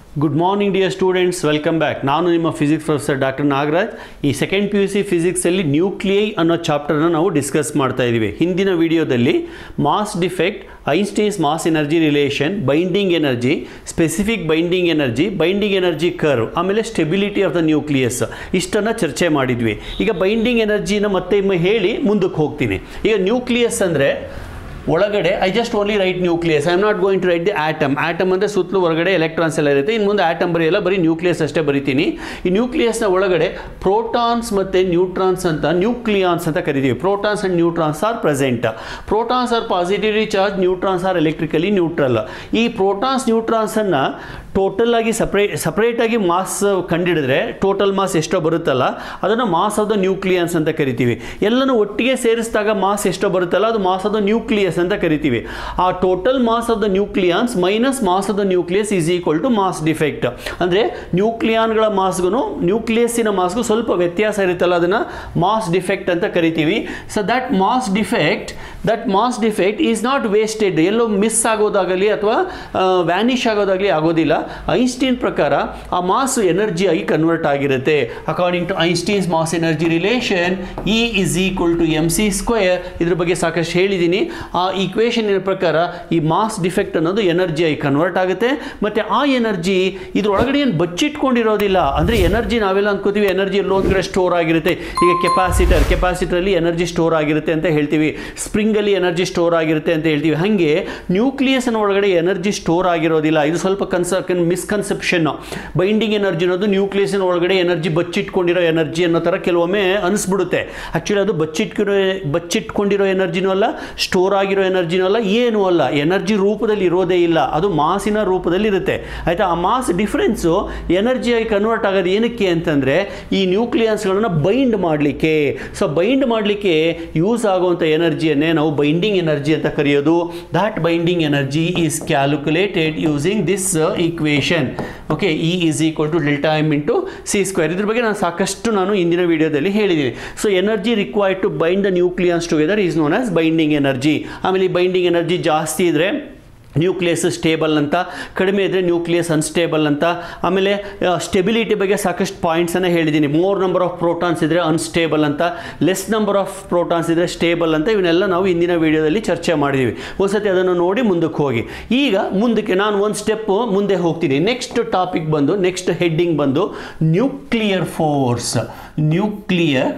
good morning dear students welcome back ನಾನು ನಿಮ್ಮ physics professor doctor Nagaraj ಈ ಸೆಕೆಂಡ್ ಪಿ ಯು ಸಿ ಫಿಸಿಕ್ಸಲ್ಲಿ nuclei ಅನ್ನೋ ಚಾಪ್ಟರ್ನ ನಾವು ಡಿಸ್ಕಸ್ ಮಾಡ್ತಾ ಇದ್ದೀವಿ ಹಿಂದಿನ ವಿಡಿಯೋದಲ್ಲಿ mass defect Einstein's mass energy relation binding energy specific binding energy binding energy curve ಆಮೇಲೆ ಸ್ಟೆಬಿಲಿಟಿ ಆಫ್ ದ ನ್ಯೂಕ್ಲಿಯಸ್ ಇಷ್ಟನ್ನು ಚರ್ಚೆ ಮಾಡಿದ್ವಿ ಈಗ ಬೈಂಡಿಂಗ್ ಎನರ್ಜಿನ ಮತ್ತೆ ಒಮ್ಮೆ ಹೇಳಿ ಮುಂದಕ್ಕೆ ಹೋಗ್ತೀನಿ ಈಗ ನ್ಯೂಕ್ಲಿಯಸ್ ಅಂದರೆ ಒಳಗಡೆ I just only write nucleus I am not going to write the atom atom ಅಂದರೆ ಸುತ್ತಲೂ ಹೊರಗಡೆ ಎಲೆಕ್ಟ್ರಾನ್ಸ್ ಎಲ್ಲ ಇರುತ್ತೆ ಇನ್ನು ಮುಂದೆ ಆಟಮ್ ಬರೆಯಲ್ಲ ಬರೀ ನ್ಯೂಕ್ಲಿಯಸ್ ಅಷ್ಟೇ ಬರಿತೀನಿ ಈ ನ್ಯೂಕ್ಲಿಯಸ್ನ ಒಳಗಡೆ ಪ್ರೋಟಾನ್ಸ್ ಮತ್ತು ನ್ಯೂಟ್ರಾನ್ಸ್ ಅಂತ ನ್ಯೂಕ್ಲಿಯಾನ್ಸ್ ಅಂತ ಕರಿತೀವಿ protons and neutrons are present protons are positively charge neutrons are electrically neutral ಈ ಪ್ರೋಟಾನ್ಸ್ ನ್ಯೂಟ್ರಾನ್ಸನ್ನು ಟೋಟಲ್ ಆಗಿ ಸಪ್ರೇಟ್ ಸಪ್ರೇಟಾಗಿ ಮಾಸ್ ಕಂಡಿಡಿದ್ರೆ ಟೋಟಲ್ ಮಾಸ್ ಎಷ್ಟೋ ಬರುತ್ತಲ್ಲ ಅದನ್ನು ಮಾಸ್ ಆಫ್ ದ ನ್ಯೂಕ್ಲಿಯನ್ಸ್ ಅಂತ ಕರಿತೀವಿ ಎಲ್ಲನೂ ಒಟ್ಟಿಗೆ ಸೇರಿಸಿದಾಗ ಮಾಸ್ ಎಷ್ಟೋ ಬರುತ್ತಲ್ಲ ಅದು ಮಾಸ್ ಆಫ್ ದ ನ್ಯೂಕ್ಲಿಯಸ್ ಅಂತ ಕರಿತೀವಿ ಆ total mass of the nucleons minus mass of the nucleus is equal to mass defect ಅಂದರೆ ನ್ಯೂಕ್ಲಿಯಾನ್ಗಳ ಮಾಸ್ಗೂ ನ್ಯೂಕ್ಲಿಯಸ್ಸಿನ ಮಾಸ್ಗೂ ಸ್ವಲ್ಪ ವ್ಯತ್ಯಾಸ ಇರುತ್ತಲ್ಲ ಅದನ್ನು ಮಾಸ್ ಡಿಫೆಕ್ಟ್ ಅಂತ ಕರಿತೀವಿ so that mass defect that mass defect is not wasted ಎಲ್ಲೋ ಮಿಸ್ ಆಗೋದಾಗಲಿ ಅಥವಾ ವ್ಯಾನಿಷ್ ಆಗೋದಾಗಲಿ ಆಗೋದಿಲ್ಲ ಐನ್ಸ್ಟೀನ್ ಪ್ರಕಾರ ಆ ಮಾಸ್ ಎನರ್ಜಿಯಾಗಿ ಕನ್ವರ್ಟ್ ಆಗಿರುತ್ತೆ according to Einstein's mass energy relation E is equal to M C square ಇದ್ರ ಬಗ್ಗೆ ಸಾಕಷ್ಟು ಹೇಳಿದ್ದೀನಿ ಆ ಈಕ್ವೇಷನಿನ ಪ್ರಕಾರ ಈ ಮಾಸ್ ಡಿಫೆಕ್ಟ್ ಅನ್ನೋದು ಎನರ್ಜಿಯಾಗಿ ಕನ್ವರ್ಟ್ ಆಗುತ್ತೆ ಮತ್ತು ಆ ಎನರ್ಜಿ ಇದ್ರೊಳಗಡೆ ಏನು ಬಚ್ಚಿಟ್ಕೊಂಡಿರೋದಿಲ್ಲ ಅಂದರೆ ಎನರ್ಜಿ ನಾವೆಲ್ಲ ಅನ್ಕೋತೀವಿ ಎನರ್ಜಿ ಎಲ್ಲೋ ಒಂದು ಕಡೆ ಸ್ಟೋರ್ ಆಗಿರುತ್ತೆ ಈಗ ಕೆಪಾಸಿಟರ್ ಕೆಪಾಸಿಟರಲ್ಲಿ ಎನರ್ಜಿ ಸ್ಟೋರ್ ಆಗಿರುತ್ತೆ ಅಂತ ಹೇಳ್ತೀವಿ ಸ್ಪ್ರಿಂಗಲ್ಲಿ ಎನರ್ಜಿ ಸ್ಟೋರ್ ಆಗಿರುತ್ತೆ ಅಂತ ಹೇಳ್ತೀವಿ ಹಾಗೆ ನ್ಯೂಕ್ಲಿಯಸ್ನ ಒಳಗಡೆ ಎನರ್ಜಿ ಸ್ಟೋರ್ ಆಗಿರೋದಿಲ್ಲ ಇದು ಸ್ವಲ್ಪ ಕನ್ಸ ಮಿಸ್ಕನ್ಸೆಪ್ಷನ್ ಬೈಂಡಿಂಗ್ ಎನರ್ಜಿ ಅನ್ನೋದು ನ್ಯೂಕ್ಲಿಯಸ್ನ ಒಳಗಡೆ ಎನರ್ಜಿ ಬಚ್ಚಿಟ್ಕೊಂಡಿರೋ ಎನರ್ಜಿ ಅನ್ನೋ ಥರ ಕೆಲವೊಮ್ಮೆ ಅನಿಸ್ಬಿಡುತ್ತೆ ಆ್ಯಕ್ಚುಲಿ ಅದು ಬಚ್ಚಿಟ್ಕಿರೋ ಬಚ್ಚಿಟ್ಕೊಂಡಿರೋ ಎನರ್ಜಿನೂ ಅಲ್ಲ ಸ್ಟೋರ್ ಆಗಿರೋ ಎನರ್ಜಿನೂ ಅಲ್ಲ ಏನೂ ಅಲ್ಲ ಎನರ್ಜಿ ರೂಪದಲ್ಲಿ ಇರೋದೇ ಇಲ್ಲ ಅದು ಮಾಸಿನ ರೂಪದಲ್ಲಿ ಇರುತ್ತೆ ಆಯಿತಾ ಆ ಮಾಸ್ ಡಿಫ್ರೆನ್ಸು ಎನರ್ಜಿಯಾಗಿ ಕನ್ವರ್ಟ್ ಆಗೋದು ಏನಕ್ಕೆ ಅಂತಂದರೆ ಈ ನ್ಯೂಕ್ಲಿಯನ್ಸ್ಗಳನ್ನ ಬೈಂಡ್ ಮಾಡಲಿಕ್ಕೆ ಸೊ ಬೈಂಡ್ ಮಾಡಲಿಕ್ಕೆ ಯೂಸ್ ಆಗುವಂಥ ಎನರ್ಜಿಯನ್ನೇ ನಾವು ಬೈಂಡಿಂಗ್ ಎನರ್ಜಿ ಅಂತ ಕರೆಯೋದು that binding energy is calculated using this equation okay E is equal to delta M into C square ಇದ್ರ ಬಗ್ಗೆ ನಾನು ಸಾಕಷ್ಟು ನಾನು ಇಂದಿನ ವಿಡಿಯೋದಲ್ಲಿ ಹೇಳಿದ್ದೀನಿ so energy required to bind the nucleons together is known as binding energy ಆಮೇಲೆ ಈ ಬೈಂಡಿಂಗ್ ಎನರ್ಜಿ ಜಾಸ್ತಿ ಇದ್ದರೆ ನ್ಯೂಕ್ಲಿಯಸ್ ಸ್ಟೇಬಲ್ ಅಂತ ಕಡಿಮೆ ಇದ್ದರೆ ನ್ಯೂಕ್ಲಿಯಸ್ ಅನ್ಸ್ಟೇಬಲ್ ಅಂತ ಆಮೇಲೆ ಸ್ಟೆಬಿಲಿಟಿ ಬಗ್ಗೆ ಸಾಕಷ್ಟು ಪಾಯಿಂಟ್ಸನ್ನು ಹೇಳಿದ್ದೀನಿ ಮೋರ್ ನಂಬರ್ ಆಫ್ ಪ್ರೋಟಾನ್ಸ್ ಇದ್ದರೆ ಅನ್ಸ್ಟೇಬಲ್ ಅಂತ ಲೆಸ್ ನಂಬರ್ ಆಫ್ ಪ್ರೋಟಾನ್ಸ್ ಇದ್ದರೆ ಸ್ಟೇಬಲ್ ಅಂತ ಇವನ್ನೆಲ್ಲ ನಾವು ಇಂದಿನ ವಿಡಿಯೋದಲ್ಲಿ ಚರ್ಚೆ ಮಾಡಿದ್ದೀವಿ ಒಂದ್ಸತಿ ಅದನ್ನು ನೋಡಿ ಮುಂದಕ್ಕೆ ಹೋಗಿ ಈಗ ಮುಂದಕ್ಕೆ ನಾನು ಒಂದು ಸ್ಟೆಪ್ಪು ಮುಂದೆ ಹೋಗ್ತೀನಿ ನೆಕ್ಸ್ಟ್ ಟಾಪಿಕ್ ಬಂದು ನೆಕ್ಸ್ಟ್ ಹೆಡ್ಡಿಂಗ್ ಬಂದು ನ್ಯೂಕ್ಲಿಯರ್ ಫೋರ್ಸ್ ನ್ಯೂಕ್ಲಿಯರ್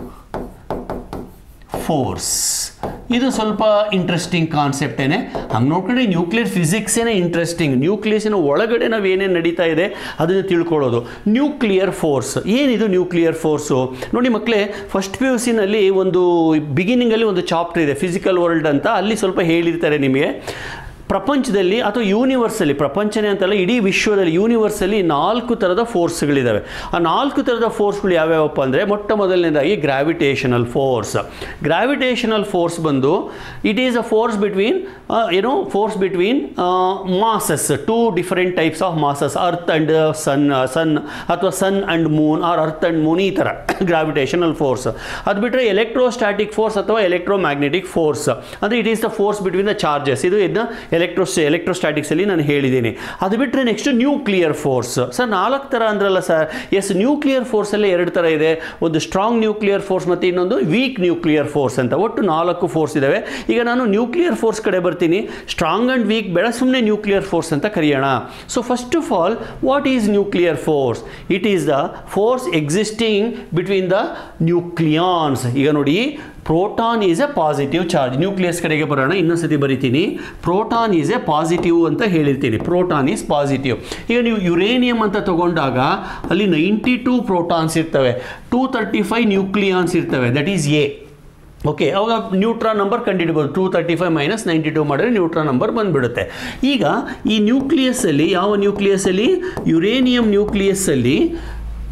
ಫೋರ್ಸ್ ಇದು ಸ್ವಲ್ಪ ಇಂಟ್ರೆಸ್ಟಿಂಗ್ ಕಾನ್ಸೆಪ್ಟೇನೆ ಹಂಗೆ ನೋಡ್ಕೊಂಡ್ರೆ ನ್ಯೂಕ್ಲಿಯರ್ ಫಿಸಿಕ್ಸೇನೆ ಇಂಟ್ರೆಸ್ಟಿಂಗ್ ನ್ಯೂಕ್ಲಿಯಸ್ಸಿನ ಒಳಗಡೆ ನಾವು ಏನೇನು ನಡೀತಾ ಇದೆ ಅದನ್ನು ತಿಳ್ಕೊಳ್ಳೋದು ನ್ಯೂಕ್ಲಿಯರ್ ಫೋರ್ಸ್ ಏನಿದು ನ್ಯೂಕ್ಲಿಯರ್ ಫೋರ್ಸು ನೋಡಿ ಮಕ್ಕಳೇ ಫಸ್ಟ್ ಪಿ ಯು ಸಿನಲ್ಲಿ ಒಂದು ಬಿಗಿನಿಂಗಲ್ಲಿ ಒಂದು ಚಾಪ್ಟರ್ ಇದೆ ಫಿಸಿಕಲ್ ವರ್ಲ್ಡ್ ಅಂತ ಅಲ್ಲಿ ಸ್ವಲ್ಪ ಹೇಳಿರ್ತಾರೆ ನಿಮಗೆ ಪ್ರಪಂಚದಲ್ಲಿ ಅಥವಾ ಯೂನಿವರ್ಸಲ್ಲಿ ಪ್ರಪಂಚನೇ ಅಂತಲ್ಲ ಇಡೀ ವಿಶ್ವದಲ್ಲಿ ಯೂನಿವರ್ಸಲ್ಲಿ ನಾಲ್ಕು ಥರದ ಫೋರ್ಸ್ಗಳಿದ್ದಾವೆ ಆ ನಾಲ್ಕು ಥರದ ಫೋರ್ಸ್ಗಳು ಯಾವ್ಯಾವಪ್ಪ ಅಂದರೆ ಮೊಟ್ಟ ಮೊದಲನೇದಾಗಿ ಗ್ರಾವಿಟೇಷನಲ್ ಫೋರ್ಸ್ ಗ್ರಾವಿಟೇಷನಲ್ ಫೋರ್ಸ್ ಬಂದು it is a force between ಏನೋ force between masses two different types of masses earth and sun sun ಅಥವಾ sun and moon or earth and moon ಈ ಥರ ಗ್ರಾವಿಟೇಷನಲ್ ಫೋರ್ಸ್ ಅದು ಬಿಟ್ಟರೆ ಎಲೆಕ್ಟ್ರೋಸ್ಟ್ಯಾಟಿಕ್ ಫೋರ್ಸ್ ಅಥವಾ electromagnetic force ಅಂದರೆ it is the force between the charges ಇದು ಇದನ್ನ electro ಎಲೆಕ್ಟ್ರೋಸ್ಟ್ಯಾಟಿಕ್ಸಲ್ಲಿ ನಾನು ಹೇಳಿದ್ದೀನಿ ಅದು ಬಿಟ್ಟರೆ ನೆಕ್ಸ್ಟ್ ನ್ಯೂಕ್ಲಿಯರ್ ಫೋರ್ಸ್ ಸರ್ ನಾಲ್ಕು ಥರ ಅಂದ್ರಲ್ಲ ಸರ್ ಎಸ್ ನ್ಯೂಕ್ಲಿಯರ್ ಫೋರ್ಸಲ್ಲೇ ಎರಡು ಥರ ಇದೆ ಒಂದು ಸ್ಟ್ರಾಂಗ್ ನ್ಯೂಕ್ಲಿಯರ್ ಫೋರ್ಸ್ ಮತ್ತು ಇನ್ನೊಂದು ವೀಕ್ ನ್ಯೂಕ್ಲಿಯರ್ ಫೋರ್ಸ್ ಅಂತ ಒಟ್ಟು ನಾಲ್ಕು ಫೋರ್ಸ್ ಇದ್ದಾವೆ ಈಗ ನಾನು ನ್ಯೂಕ್ಲಿಯರ್ ಫೋರ್ಸ್ ಕಡೆ ಬರ್ತೀನಿ ಸ್ಟ್ರಾಂಗ್ ಆ್ಯಂಡ್ ವೀಕ್ ಬೇಡ ಸುಮ್ಮನೆ ನ್ಯೂಕ್ಲಿಯರ್ ಫೋರ್ಸ್ ಅಂತ ಕರೆಯೋಣ so first of all what is nuclear force it is the force existing between the nucleons ಈಗ ನೋಡಿ proton is a positive charge nucleus ಕಡೆಗೆ ಬರೋಣ ಇನ್ನೊಂದ್ಸತಿ ಬರಿತೀನಿ ಪ್ರೋಟಾನ್ ಈಸ್ ಎ ಪಾಸಿಟಿವ್ ಅಂತ ಹೇಳಿರ್ತೀನಿ ಪ್ರೋಟಾನ್ ಈಸ್ ಪಾಸಿಟಿವ್ ಈಗ ನೀವು ಯುರೇನಿಯಂ ಅಂತ ತಗೊಂಡಾಗ ಅಲ್ಲಿ ನೈಂಟಿ ಟೂ ಪ್ರೋಟಾನ್ಸ್ ಇರ್ತವೆ ಟೂ ತರ್ಟಿ ಫೈವ್ ನ್ಯೂಕ್ಲಿಯಾನ್ಸ್ ಇರ್ತವೆ ದಟ್ ಈಸ್ ಎ ಓಕೆ ಅವಾಗ ನ್ಯೂಟ್ರಾನ್ ನಂಬರ್ ಕಂಡುಹಿಡ್ಬೋದು two thirty five minus ninety two ಮಾಡಿದ್ರೆ ನ್ಯೂಟ್ರಾನ್ ನಂಬರ್ ಬಂದುಬಿಡುತ್ತೆ ಈಗ ಈ ನ್ಯೂಕ್ಲಿಯಸ್ಸಲ್ಲಿ ಯಾವ ನ್ಯೂಕ್ಲಿಯಸ್ಸಲ್ಲಿ ಯುರೇನಿಯಂ ನ್ಯೂಕ್ಲಿಯಸ್ಸಲ್ಲಿ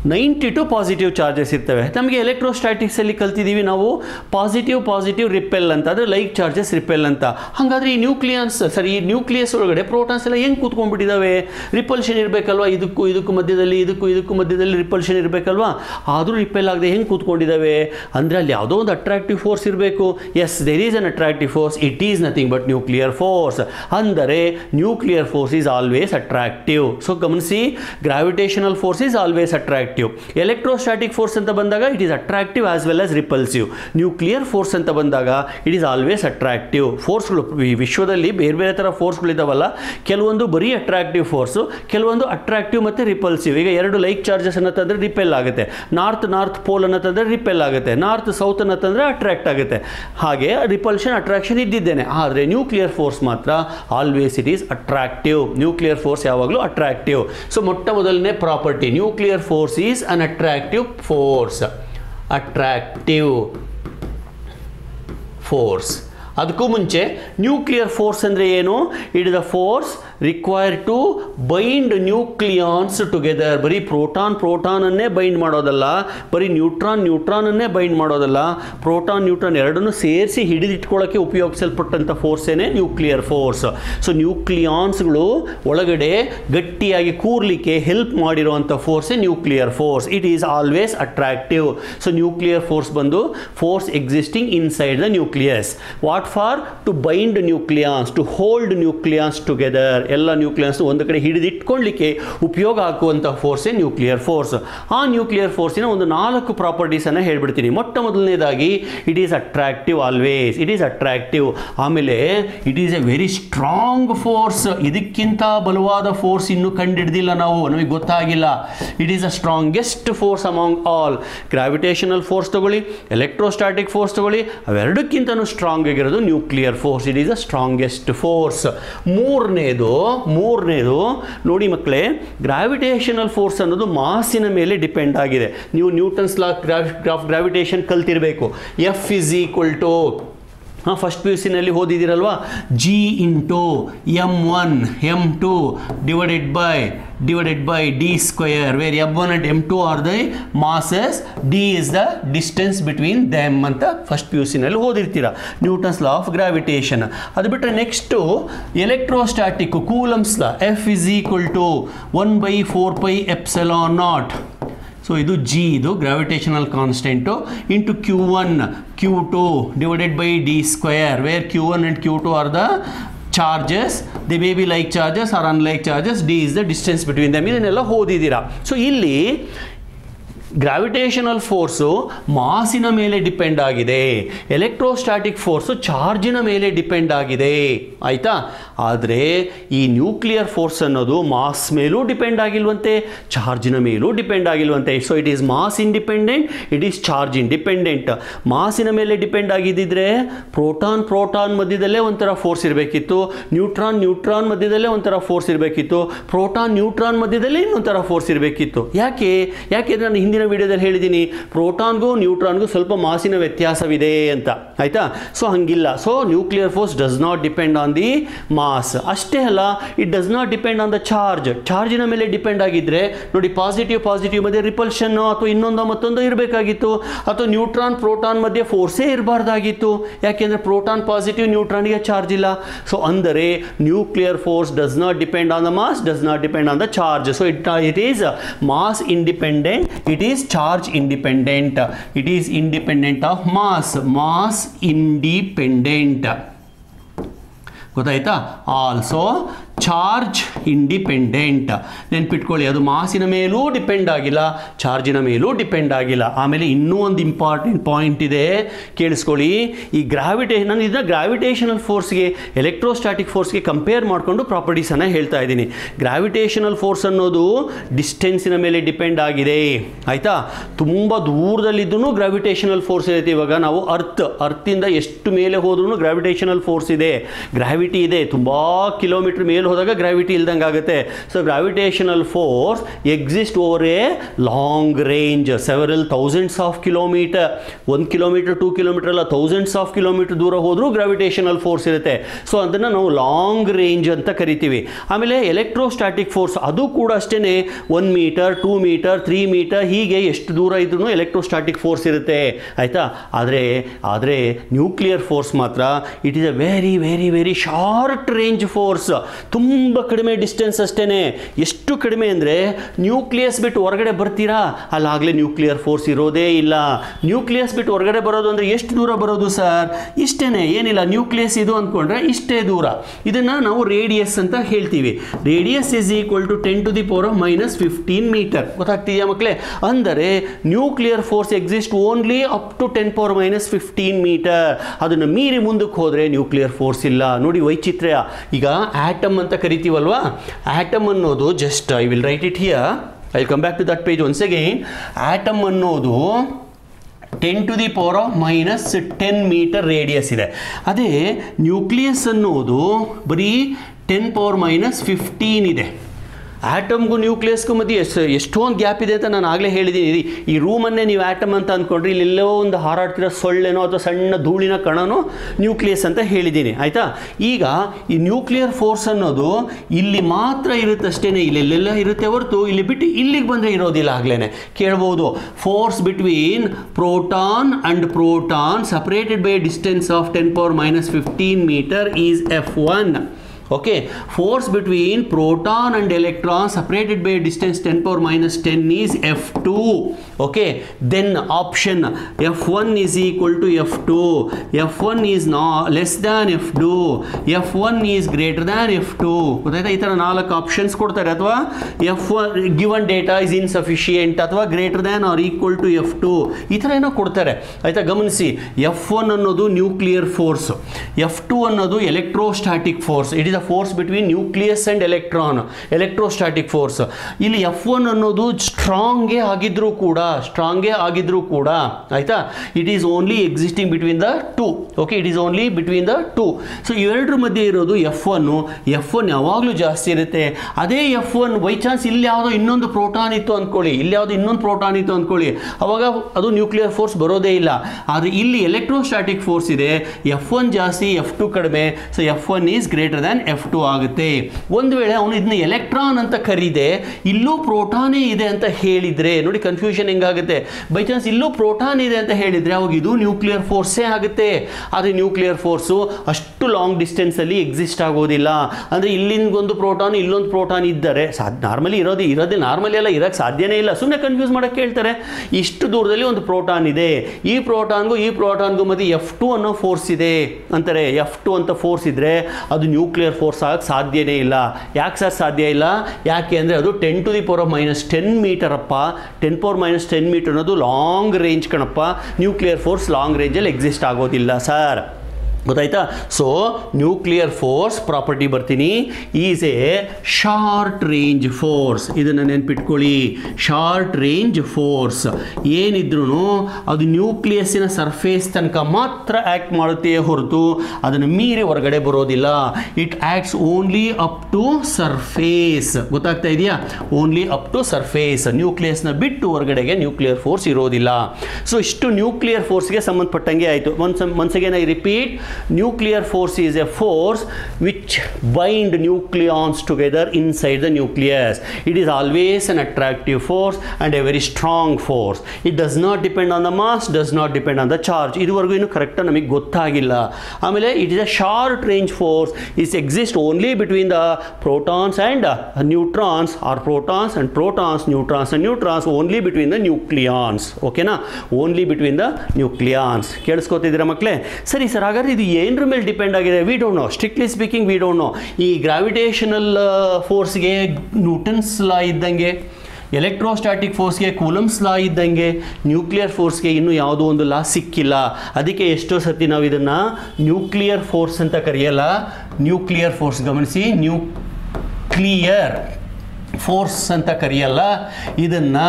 ನೈಂಟಿ ಟು ಪಾಸಿಟಿವ್ ಚಾರ್ಜಸ್ ಇರ್ತವೆ ನಮಗೆ ಎಲೆಕ್ಟ್ರೋಸ್ಟ್ಯಾಟಿಕ್ಸಲ್ಲಿ ಕಲ್ತಿದ್ದೀವಿ ನಾವು ಪಾಸಿಟಿವ್ ಪಾಸಿಟಿವ್ ರಿಪೆಲ್ ಅಂತ ಅಂದರೆ ಲೈಕ್ ಚಾರ್ಜಸ್ ರಿಪೆಲ್ ಅಂತ ಹಾಗಾದರೆ ಈ ನ್ಯೂಕ್ಲಿಯನ್ಸ್ ಸರಿ ಈ ನ್ಯೂಕ್ಲಿಯಸ್ ಒಳಗಡೆ ಪ್ರೋಟಾನ್ಸ್ ಎಲ್ಲ ಹೆಂಗೆ ಕೂತ್ಕೊಂಡ್ಬಿಟ್ಟಿದ್ದಾವೆ ರಿಪಲ್ಷನ್ ಇರಬೇಕಲ್ವಾ ಇದಕ್ಕೂ ಇದಕ್ಕೂ ಮಧ್ಯದಲ್ಲಿ ಇದಕ್ಕೂ ಇದಕ್ಕೂ ಮಧ್ಯದಲ್ಲಿ ರಿಪಲ್ಷನ್ ಇರಬೇಕಲ್ವಾ ಆದರೂ ರಿಪೆಲ್ ಆಗದೆ ಹೆಂಗೆ ಕೂತ್ಕೊಂಡಿದ್ದಾವೆ ಅಂದರೆ ಅಲ್ಲಿ ಯಾವುದೋ ಒಂದು ಅಟ್ರಾಕ್ಟಿವ್ ಫೋರ್ಸ್ ಇರಬೇಕು as there is an attractive force it is nothing but nuclear force ಅಂದರೆ nuclear force is always attractive so ಗಮನಿಸಿ gravitational force is always attractive electrostatic force ಅಂತ ಬಂದಾಗ it is attractive as well as repulsive nuclear force ಅಂತ ಬಂದಾಗ it is always attractive ಫೋರ್ಸ್ಗಳು ಈ ವಿಶ್ವದಲ್ಲಿ ಬೇರೆ ಬೇರೆ ಥರ ಫೋರ್ಸ್ಗಳಿದಾವಲ್ಲ ಕೆಲವೊಂದು ಬರೀ ಅಟ್ರಾಕ್ಟಿವ್ ಫೋರ್ಸು ಕೆಲವೊಂದು ಅಟ್ರಾಕ್ಟಿವ್ ಮತ್ತು ರಿಪಲ್ಸಿವ್ ಈಗ ಎರಡು ಲೈಕ್ ಚಾರ್ಜಸ್ ಅನ್ನ ತಂದರೆ ರಿಪೆಲ್ ಆಗುತ್ತೆ ನಾರ್ತ್ ನಾರ್ತ್ ಪೋಲ್ ಅನ್ನ ತಂದರೆ ರಿಪೆಲ್ ಆಗುತ್ತೆ ನಾರ್ತ್ ಸೌತ್ ಅನ್ನ ತಂದರೆ ಅಟ್ರಾಕ್ಟ್ ಆಗುತ್ತೆ ಹಾಗೆ ರಿಪಲ್ಷನ್ ಅಟ್ರಾಕ್ಷನ್ ಇದ್ದಿದ್ದೇನೆ ಆದರೆ ನ್ಯೂಕ್ಲಿಯರ್ ಫೋರ್ಸ್ ಮಾತ್ರ always it is attractive nuclear force ಯಾವಾಗಲೂ ಅಟ್ರಾಕ್ಟಿವ್ ಸೊ ಮೊಟ್ಟ ಮೊದಲನೇ property nuclear force is an attractive force attractive force ಅದಕ್ಕೂ ಮುಂಚೆ ನ್ಯೂಕ್ಲಿಯರ್ ಫೋರ್ಸ್ ಅಂದರೆ ಏನು it is the force require to bind nucleons together ಬರೀ ಪ್ರೋಟಾನ್ ಪ್ರೋಟಾನನ್ನೇ ಬೈಂಡ್ ಮಾಡೋದಲ್ಲ ಬರೀ ನ್ಯೂಟ್ರಾನ್ ನ್ಯೂಟ್ರಾನನ್ನೇ ಬೈಂಡ್ ಮಾಡೋದಲ್ಲ ಪ್ರೋಟಾನ್ ನ್ಯೂಟ್ರಾನ್ ಎರಡನ್ನೂ ಸೇರಿಸಿ ಹಿಡಿದಿಟ್ಕೊಳ್ಳೋಕ್ಕೆ ಉಪಯೋಗಿಸಲ್ಪಟ್ಟಂಥ ಫೋರ್ಸೇನೆ ನ್ಯೂಕ್ಲಿಯರ್ ಫೋರ್ಸ್ ಸೊ ನ್ಯೂಕ್ಲಿಯಾನ್ಸ್ಗಳು ಒಳಗಡೆ ಗಟ್ಟಿಯಾಗಿ ಕೂರ್ಲಿಕ್ಕೆ ಹೆಲ್ಪ್ ಮಾಡಿರುವಂಥ ಫೋರ್ಸೇ nuclear force it is always attractive so nuclear force ಬಂದು force existing inside the nucleus what for to bind nucleons to hold nucleons together ಎಲ್ಲ ನ್ಯೂಕ್ಲಿಯನ್ಸ್ ಒಂದು ಕಡೆ ಹಿಡಿದಿಟ್ಕೊಳ್ಳಿಕ್ಕೆ ಉಪಯೋಗ ಹಾಕುವಂಥ ಫೋರ್ಸೇ ನ್ಯೂಕ್ಲಿಯರ್ ಫೋರ್ಸ್ ಆ ನ್ಯೂಕ್ಲಿಯರ್ ಫೋರ್ಸಿನ ಒಂದು ನಾಲ್ಕು ಪ್ರಾಪರ್ಟೀಸನ್ನು ಹೇಳ್ಬಿಡ್ತೀನಿ ಮೊಟ್ಟ ಮೊದಲನೇದಾಗಿ it is attractive always it is attractive ಆಮೇಲೆ it is a very strong force ಇದಕ್ಕಿಂತ ಬಲವಾದ ಫೋರ್ಸ್ ಇನ್ನೂ ಕಂಡಿಡ್ದಿಲ್ಲ ನಾವು ನಮಗೆ ಗೊತ್ತಾಗಿಲ್ಲ it is a strongest force among all gravitational force ತಗೊಳ್ಳಿ ಎಲೆಕ್ಟ್ರೋಸ್ಟಾಟಿಕ್ ಫೋರ್ಸ್ ತಗೊಳ್ಳಿ ಅವೆರಡಕ್ಕಿಂತನೂ ಸ್ಟ್ರಾಂಗ್ ಆಗಿರೋದು nuclear force it is a strongest force ಮೂರನೇದು ಮೂರನೇದು ನೋಡಿ ಮಕ್ಕಳೇ ಗ್ರಾವಿಟೇಷನಲ್ ಫೋರ್ಸ್ ಅನ್ನೋದು ಮಾಸಿನ ಮೇಲೆ ಡಿಪೆಂಡ್ ಆಗಿದೆ ನೀವು ನ್ಯೂಟನ್ಸ್ ಲಾ ಗ್ರಾಫ್ ಗ್ರಾವಿಟೇಷನ್ ಕಲ್ತಿರಬೇಕು ಎಫ್ ಇಸ್ ಈಕ್ವಲ್ ಟು ಹಾಂ ಫಸ್ಟ್ ಪಿ ಯು ಸಿನಲ್ಲಿ ಓದಿದ್ದೀರಲ್ವಾ G into M one M two divided by divided by D square where M one and M two are the masses D is the distance between them ಅಂತ first P U ಸಿನಲ್ಲಿ ಓದಿರ್ತೀರ Newton's law of gravitation ಅದು ಬಿಟ್ಟರೆ next electrostatic Coulomb's law F is equal to one by four pi ಎಪ್ಸೆಲಾನ್ naught so ಇದು G ಇದು gravitational constant into Q one Q two divided by D square where Q one and Q two are the charges the may be like charges or unlike charges D is the distance between them ಇದನ್ನೆಲ್ಲ ಓದಿದ್ದೀರಾ so ಇಲ್ಲಿ gravitational force ಮಾಸಿನ ಮೇಲೆ depend ಆಗಿದೆ electrostatic force ಚಾರ್ಜಿನ ಮೇಲೆ depend ಆಗಿದೆ ಆಯಿತಾ ಆದರೆ ಈ ನ್ಯೂಕ್ಲಿಯರ್ ಫೋರ್ಸ್ ಅನ್ನೋದು ಮಾಸ್ ಮೇಲೂ ಡಿಪೆಂಡ್ ಆಗಿಲ್ವಂತೆ ಚಾರ್ಜಿನ ಮೇಲೂ ಡಿಪೆಂಡ್ ಆಗಿಲ್ವಂತೆ so it is mass independent it is charge independent ಮಾಸಿನ ಮೇಲೆ ಡಿಪೆಂಡ್ ಆಗಿದ್ದಿದ್ರೆ ಪ್ರೋಟಾನ್ ಪ್ರೋಟಾನ್ ಮಧ್ಯದಲ್ಲೇ ಒಂಥರ ಫೋರ್ಸ್ ಇರಬೇಕಿತ್ತು ನ್ಯೂಟ್ರಾನ್ ನ್ಯೂಟ್ರಾನ್ ಮಧ್ಯದಲ್ಲೇ ಒಂಥರ ಫೋರ್ಸ್ ಇರಬೇಕಿತ್ತು ಪ್ರೋಟಾನ್ ನ್ಯೂಟ್ರಾನ್ ಮಧ್ಯದಲ್ಲೇ ಇನ್ನೊಂಥರ ಫೋರ್ಸ್ ಇರಬೇಕಿತ್ತು ಯಾಕೆ ಯಾಕೆಂದರೆ ನಾನು ಹಿಂದಿನ ವಿಡಿಯೋದಲ್ಲಿ ಹೇಳಿದ್ದೀನಿ ಪ್ರೋಟಾನ್ಗೂ ನ್ಯೂಟ್ರಾನ್ಗೂ ಸ್ವಲ್ಪ ಮಾಸಿನ ವ್ಯತ್ಯಾಸವಿದೆ ಅಂತ ಆಯಿತಾ ಸೊ ಹಂಗಿಲ್ಲ so nuclear force does not depend on the mass ಅಷ್ಟೇ ಅಲ್ಲ it does not depend on the charge ಚಾರ್ಜಿನ ಮೇಲೆ ಡಿಪೆಂಡ್ ಆಗಿದ್ದರೆ ನೋಡಿ ಪಾಸಿಟಿವ್ ಪಾಸಿಟಿವ್ ಮಧ್ಯೆ ರಿಪಲ್ಷನ್ನು ಅಥವಾ ಇನ್ನೊಂದು ಮತ್ತೊಂದು ಇರಬೇಕಾಗಿತ್ತು ಅಥವಾ ನ್ಯೂಟ್ರಾನ್ ಪ್ರೋಟಾನ್ ಮಧ್ಯೆ ಫೋರ್ಸೇ ಇರಬಾರ್ದಾಗಿತ್ತು ಯಾಕೆಂದರೆ ಪ್ರೋಟಾನ್ ಪಾಸಿಟಿವ್ ನ್ಯೂಟ್ರಾನ್ಗೆ ಚಾರ್ಜ್ ಇಲ್ಲ ಸೊ ಅಂದರೆ nuclear force does not depend on the mass does not depend on the charge so it it is mass independent it is charge independent it is independent of mass mass independent ಗೊತ್ತಾಯ್ತಾ also charge independent ನೆನ್ಪಿಟ್ಕೊಳ್ಳಿ ಅದು ಮಾಸಿನ ಮೇಲೂ depend ಆಗಿಲ್ಲ ಚಾರ್ಜಿನ ಮೇಲೂ depend ಆಗಿಲ್ಲ ಆಮೇಲೆ ಇನ್ನೂ ಒಂದು ಇಂಪಾರ್ಟೆಂಟ್ ಪಾಯಿಂಟ್ ಇದೆ ಕೇಳಿಸ್ಕೊಳ್ಳಿ ಈ ಗ್ರಾವಿಟೇ ನಾನು ಇದನ್ನ ಗ್ರಾವಿಟೇಷನಲ್ ಫೋರ್ಸ್ಗೆ ಎಲೆಕ್ಟ್ರೋಸ್ಟಾಟಿಕ್ ಫೋರ್ಸ್ಗೆ ಕಂಪೇರ್ ಮಾಡಿಕೊಂಡು ಪ್ರಾಪರ್ಟೀಸನ್ನು ಹೇಳ್ತಾ ಇದ್ದೀನಿ ಗ್ರಾವಿಟೇಷನಲ್ ಫೋರ್ಸ್ ಅನ್ನೋದು ಡಿಸ್ಟೆನ್ಸಿನ ಮೇಲೆ ಡಿಪೆಂಡ್ ಆಗಿದೆ ಆಯಿತಾ ತುಂಬ ದೂರದಲ್ಲಿದ್ದೂ ಗ್ರಾವಿಟೇಷನಲ್ ಫೋರ್ಸ್ ಇರುತ್ತೆ ಇವಾಗ ನಾವು ಅರ್ತ್ ಅರ್ತಿಂದ ಎಷ್ಟು ಮೇಲೆ ಹೋದ್ರೂ ಗ್ರಾವಿಟೇಷನಲ್ ಫೋರ್ಸ್ ಇದೆ ಗ್ರಾವಿ ಗ್ರಾವಿಟಿ ಇದೆ ತುಂಬ ಕಿಲೋಮೀಟರ್ ಮೇಲೆ ಹೋದಾಗ ಗ್ರಾವಿಟಿ ಇಲ್ದಂಗೆ ಆಗುತ್ತೆ so gravitational force exist over a long range several thousands of kilometre ಒಂದು ಕಿಲೋಮೀಟರ್ ಟೂ ಕಿಲೋಮೀಟರ್ ಅಲ್ಲ ಥೌಸಂಡ್ಸ್ ಆಫ್ ಕಿಲೋಮೀಟರ್ ದೂರ ಹೋದರೂ ಗ್ರಾವಿಟೇಷನಲ್ ಫೋರ್ಸ್ ಇರುತ್ತೆ ಸೊ ಅದನ್ನು ನಾವು ಲಾಂಗ್ ರೇಂಜ್ ಅಂತ ಕರಿತೀವಿ ಆಮೇಲೆ ಎಲೆಕ್ಟ್ರೋಸ್ಟಾಟಿಕ್ ಫೋರ್ಸ್ ಅದು ಕೂಡ ಅಷ್ಟೇ one metre two metre three metre ಹೀಗೆ ಎಷ್ಟು ದೂರ ಇದ್ರೂ ಎಲೆಕ್ಟ್ರೋಸ್ಟಾಟಿಕ್ ಫೋರ್ಸ್ ಇರುತ್ತೆ ಆಯಿತಾ ಆದರೆ ಆದರೆ ನ್ಯೂಕ್ಲಿಯರ್ ಫೋರ್ಸ್ ಮಾತ್ರ it is a very very very short range force ತುಂಬ ಕಡಿಮೆ ಡಿಸ್ಟೆನ್ಸ್ ಅಷ್ಟೇ ಎಷ್ಟು ಕಡಿಮೆ ಅಂದರೆ ನ್ಯೂಕ್ಲಿಯಸ್ ಬಿಟ್ಟು ಹೊರಗಡೆ ಬರ್ತೀರಾ ಅಲ್ಲಾಗಲೇ ನ್ಯೂಕ್ಲಿಯರ್ ಫೋರ್ಸ್ ಇರೋದೇ ಇಲ್ಲ ನ್ಯೂಕ್ಲಿಯಸ್ ಬಿಟ್ಟು ಹೊರಗಡೆ ಬರೋದು ಅಂದರೆ ಎಷ್ಟು ದೂರ ಬರೋದು ಸರ್ ಇಷ್ಟೇ ಏನಿಲ್ಲ ನ್ಯೂಕ್ಲಿಯಸ್ ಇದು ಅಂದ್ಕೊಂಡ್ರೆ ಇಷ್ಟೇ ದೂರ ಇದನ್ನು ನಾವು ರೇಡಿಯಸ್ ಅಂತ ಹೇಳ್ತೀವಿ radius is equal to ten to the power of minus fifteen metre ಗೊತ್ತಾಗ್ತಿದೆಯಾ ಮಕ್ಕಳೇ ಅಂದರೆ nuclear force exist only up to ten power minus fifteen metre ಅದನ್ನು ಮೀರಿ ಮುಂದಕ್ಕೆ ಹೋದರೆ ನ್ಯೂಕ್ಲಿಯರ್ ಫೋರ್ಸ್ ಇಲ್ಲ ನೋಡಿ ವೈಚಿತ್ರ್ಯ ಈಗ ಆಟಮ್ ಅಂತ ಕರಿತೀವಲ್ವಾ ಆಟಮ್ ಅನ್ನೋದು just I will write it here I come back to that page once again atom ಅನ್ನೋದು ten to the power of minus ten metre radius ಇದೆ ಅದೇ ನ್ಯೂಕ್ಲಿಯಸ್ ಅನ್ನೋದು ಬರೀ ಟೆನ್ ಪವರ್ ಮೈನಸ್ ಫಿಫ್ಟೀನ್ ಇದೆ ಆಟಮ್ಗೂ ನ್ಯೂಕ್ಲಿಯಸ್ಗೂ ಮಧ್ಯೆ ಎಷ್ಟು ಎಷ್ಟೊಂದು ಗ್ಯಾಪ್ ಇದೆ ಅಂತ ನಾನು ಆಗಲೇ ಹೇಳಿದ್ದೀನಿ ಇದು- ಈ ರೂಮನ್ನೇ ನೀವು ಆಟಮ್ ಅಂತ ಅಂದ್ಕೊಂಡ್ರೆ ಇಲ್ಲೆಲ್ಲೋ ಒಂದು ಹಾರಾಡ್ತಿರೋ ಸೊಳ್ಳೆನೋ ಅಥವಾ ಸಣ್ಣ ಧೂಳಿನ ಕಣನೋ ನ್ಯೂಕ್ಲಿಯಸ್ ಅಂತ ಹೇಳಿದ್ದೀನಿ ಆಯಿತಾ ಈಗ ಈ ನ್ಯೂಕ್ಲಿಯರ್ ಫೋರ್ಸ್ ಅನ್ನೋದು ಇಲ್ಲಿ ಮಾತ್ರ ಇರುತ್ತಷ್ಟೇ ಇಲ್ಲೆಲ್ಲ ಇರುತ್ತೆ ಹೊರತು ಇಲ್ಲಿ ಬಿಟ್ಟು ಇಲ್ಲಿಗೆ ಬಂದರೆ ಇರೋದಿಲ್ಲ ಆಗ್ಲೇ ಕೇಳ್ಬೋದು force between proton and proton separated by distance of ten power minus fifteen metre is F one okay force between proton and electron separated by a distance 10 power minus 10 is f2 okay then option f1 is equal to f2 f1 is not less than f2 f1 is greater than f2 ಗೊತ್ತಾಯ್ತಾ ಈ ಥರ ನಾಲ್ಕು options ಕೊಡ್ತಾರೆ ಅಥವಾ F one given data is insufficient or greater than or equal to F two ಈ ಥರ ಏನೋ ಕೊಡ್ತಾರೆ ಆಯಿತಾ ಗಮನಿಸಿ ಎಫ್ ಒನ್ ಅನ್ನೋದು ನ್ಯೂಕ್ಲಿಯರ್ ಫೋರ್ಸ್ ಎಫ್ ಟು ಅನ್ನೋದು electrostatic force it is a force between nucleus and electron electrostatic force ಇಲ್ಲಿ F one ಅನ್ನೋದು ಸ್ಟ್ರಾಂಗೇ ಆಗಿದ್ರೂ ಕೂಡ ಸ್ಟ್ರಾಂಗೇ ಆಗಿದ್ರೂ ಕೂಡ ಆಯಿತಾ it is only existing between the two okay it is only between the two so ಇವೆರಡರ ಮಧ್ಯೆ ಇರೋದು ಎಫ್ ಒನ್ನು ಎಫ್ ಒನ್ ಯಾವಾಗಲೂ ಜಾಸ್ತಿ ಇರುತ್ತೆ ಅದೇ ಎಫ್ ಒನ್ ಬೈ ಚಾನ್ಸ್ ಇಲ್ಲಿ ಯಾವುದೋ ಇನ್ನೊಂದು ಪ್ರೋಟಾನ್ ಇತ್ತು ಅಂದ್ಕೊಳ್ಳಿ ಇಲ್ಲಿ ಯಾವುದೋ ಇನ್ನೊಂದು ಪ್ರೋಟಾನ್ ಇತ್ತು ಅಂದ್ಕೊಳ್ಳಿ ಅವಾಗ ಅದು ನ್ಯೂಕ್ಲಿಯರ್ ಫೋರ್ಸ್ ಬರೋದೇ ಇಲ್ಲ ಆದರೆ ಇಲ್ಲಿ ಎಲೆಕ್ಟ್ರೋಸ್ಟಾಟಿಕ್ ಫೋರ್ಸ್ ಇದೆ ಎಫ್ ಒನ್ ಜಾಸ್ತಿ ಎಫ್ ಟು ಕಡಿಮೆ so F one is greater than F two ಆಗುತ್ತೆ ಒಂದು ವೇಳೆ ಅವನು ಇದನ್ನ ಎಲೆಕ್ಟ್ರಾನ್ ಅಂತ ಕರೀದೆ ಇಲ್ಲೂ ಪ್ರೋಟಾನೇ ಇದೆ ಅಂತ ಹೇಳಿದರೆ ನೋಡಿ ಕನ್ಫ್ಯೂಷನ್ ಹೆಂಗಾಗುತ್ತೆ ಬೈ ಚಾನ್ಸ್ ಇಲ್ಲೂ ಪ್ರೋಟಾನ್ ಇದೆ ಅಂತ ಹೇಳಿದರೆ ಅವಾಗ ಇದು ನ್ಯೂಕ್ಲಿಯರ್ ಫೋರ್ಸೇ ಆಗುತ್ತೆ ಆದರೆ ನ್ಯೂಕ್ಲಿಯರ್ ಫೋರ್ಸು ಅಷ್ಟು ಲಾಂಗ್ ಡಿಸ್ಟೆನ್ಸಲ್ಲಿ ಎಕ್ಸಿಸ್ಟ್ ಆಗೋದಿಲ್ಲ ಅಂದರೆ ಇಲ್ಲಿಂದೊಂದು ಪ್ರೋಟಾನ್ ಇಲ್ಲೊಂದು ಪ್ರೋಟಾನ್ ಇದ್ದರೆ ಸಾಧ್ಯ ನಾರ್ಮಲಿ ಇರೋದು ಇರೋದೇ ನಾರ್ಮಲಿ ಎಲ್ಲ ಇರೋಕ್ಕೆ ಸಾಧ್ಯನೇ ಇಲ್ಲ ಸುಮ್ಮನೆ ಕನ್ಫ್ಯೂಸ್ ಮಾಡೋಕ್ಕೆ ಹೇಳ್ತಾರೆ ಇಷ್ಟು ದೂರದಲ್ಲಿ ಒಂದು ಪ್ರೋಟಾನ್ ಇದೆ ಈ ಪ್ರೋಟಾನ್ಗೂ ಈ ಪ್ರೋಟಾನ್ಗೂ ಮಧ್ಯೆ ಎಫ್ ಟು ಅನ್ನೋ ಫೋರ್ಸ್ ಇದೆ ಅಂತಾರೆ ಎಫ್ ಟು ಅಂತ ಫೋರ್ಸ್ ಇದ್ದರೆ ಅದು ನ್ಯೂಕ್ಲಿಯರ್ ಫೋರ್ಸ್ ಆಗಕ್ಕೆ ಸಾಧ್ಯನೇ ಇಲ್ಲ ಯಾಕೆ ಸರ್ ಸಾಧ್ಯ ಇಲ್ಲ ಯಾಕೆ ಅಂದರೆ ಅದು ten to the power of minus ten metre ಅಪ್ಪ ten power minus ten metre ಅನ್ನೋದು ಲಾಂಗ್ ರೇಂಜ್ ಕಣಪ್ಪ ನ್ಯೂಕ್ಲಿಯರ್ ಫೋರ್ಸ್ ಲಾಂಗ್ ರೇಂಜಲ್ಲಿ ಎಕ್ಸಿಸ್ಟ್ ಆಗೋದಿಲ್ಲ ಸರ್ ಗೊತ್ತಾಯ್ತಾ ಸೊ ನ್ಯೂಕ್ಲಿಯರ್ ಫೋರ್ಸ್ ಪ್ರಾಪರ್ಟಿ ಬರ್ತೀನಿ is a short range force ಇದನ್ನು ನೆನ್ಪಿಟ್ಕೊಳ್ಳಿ ಶಾರ್ಟ್ ರೇಂಜ್ ಫೋರ್ಸ್ ಏನಿದ್ರೂ ಅದು ನ್ಯೂಕ್ಲಿಯಸ್ಸಿನ ಸರ್ಫೇಸ್ ತನಕ ಮಾತ್ರ ಆ್ಯಕ್ಟ್ ಮಾಡುತ್ತೆ ಹೊರತು ಅದನ್ನು ಮೀರಿ ಹೊರಗಡೆ ಬರೋದಿಲ್ಲ it acts only up to surface ಗೊತ್ತಾಗ್ತಾ ಇದೆಯಾ ಓನ್ಲಿ ಅಪ್ ಟು ಸರ್ಫೇಸ್ ನ್ಯೂಕ್ಲಿಯಸ್ನ ಬಿಟ್ಟು ಹೊರಗಡೆಗೆ ನ್ಯೂಕ್ಲಿಯರ್ ಫೋರ್ಸ್ ಇರೋದಿಲ್ಲ ಸೊ ಇಷ್ಟು ನ್ಯೂಕ್ಲಿಯರ್ ಫೋರ್ಸ್ಗೆ ಸಂಬಂಧಪಟ್ಟಂಗೆ ಆಯಿತು once once again I repeat nuclear force is a force which bind nucleons together inside the nucleus it is always an attractive force and a very strong force it does not depend on the mass does not depend on the charge ಇದುವರೆಗೂ ಇನ್ನು ಕರೆಕ್ಟಾಗಿ ನಮಗೆ ಗೊತ್ತಾಗಿಲ್ಲ ಆಮೇಲೆ it is a short range force is exist only between the protons and neutrons or protons and protons neutrons and neutrons only between the nucleons ಓಕೆನಾ only between the nucleons ಕೇಳಿಸ್ಕೊತಿದ್ದೀರಾ ಮಕ್ಕಳೇ ಸರಿ ಸರ್ ಹಾಗಾದ್ರೆ ಇದು ಏನರ ಮೇಲೆ ಡಿಪೆಂಡ್ ಆಗಿದೆ we don't know strictly speaking we don't know ಈ ಗ್ರಾವಿಟೇಷನಲ್ ಫೋರ್ಸ್ಗೆ ನ್ಯೂಟನ್ಸ್ ಲಾ ಇದ್ದಂಗೆ ಎಲೆಕ್ಟ್ರೋಸ್ಟಾಟಿಕ್ ಫೋರ್ಸ್ಗೆ ಕೂಲಮ್ಸ್ ಲಾ ಇದ್ದಂಗೆ ನ್ಯೂಕ್ಲಿಯರ್ ಫೋರ್ಸ್ಗೆ ಇನ್ನೂ ಯಾವುದೋ ಒಂದು ಲಾ ಸಿಕ್ಕಿಲ್ಲ ಅದಕ್ಕೆ ಎಷ್ಟೋ ಸತಿ ನಾವು ಇದನ್ನು ನ್ಯೂಕ್ಲಿಯರ್ ಫೋರ್ಸ್ ಅಂತ ಕರೆಯಲ್ಲ ನ್ಯೂಕ್ಲಿಯರ್ ಫೋರ್ಸ್ ಗಮನಿಸಿ ನ್ಯೂಕ್ಲಿಯರ್ ಫೋರ್ಸ್ ಅಂತ ಕರೆಯಲ್ಲ ಇದನ್ನು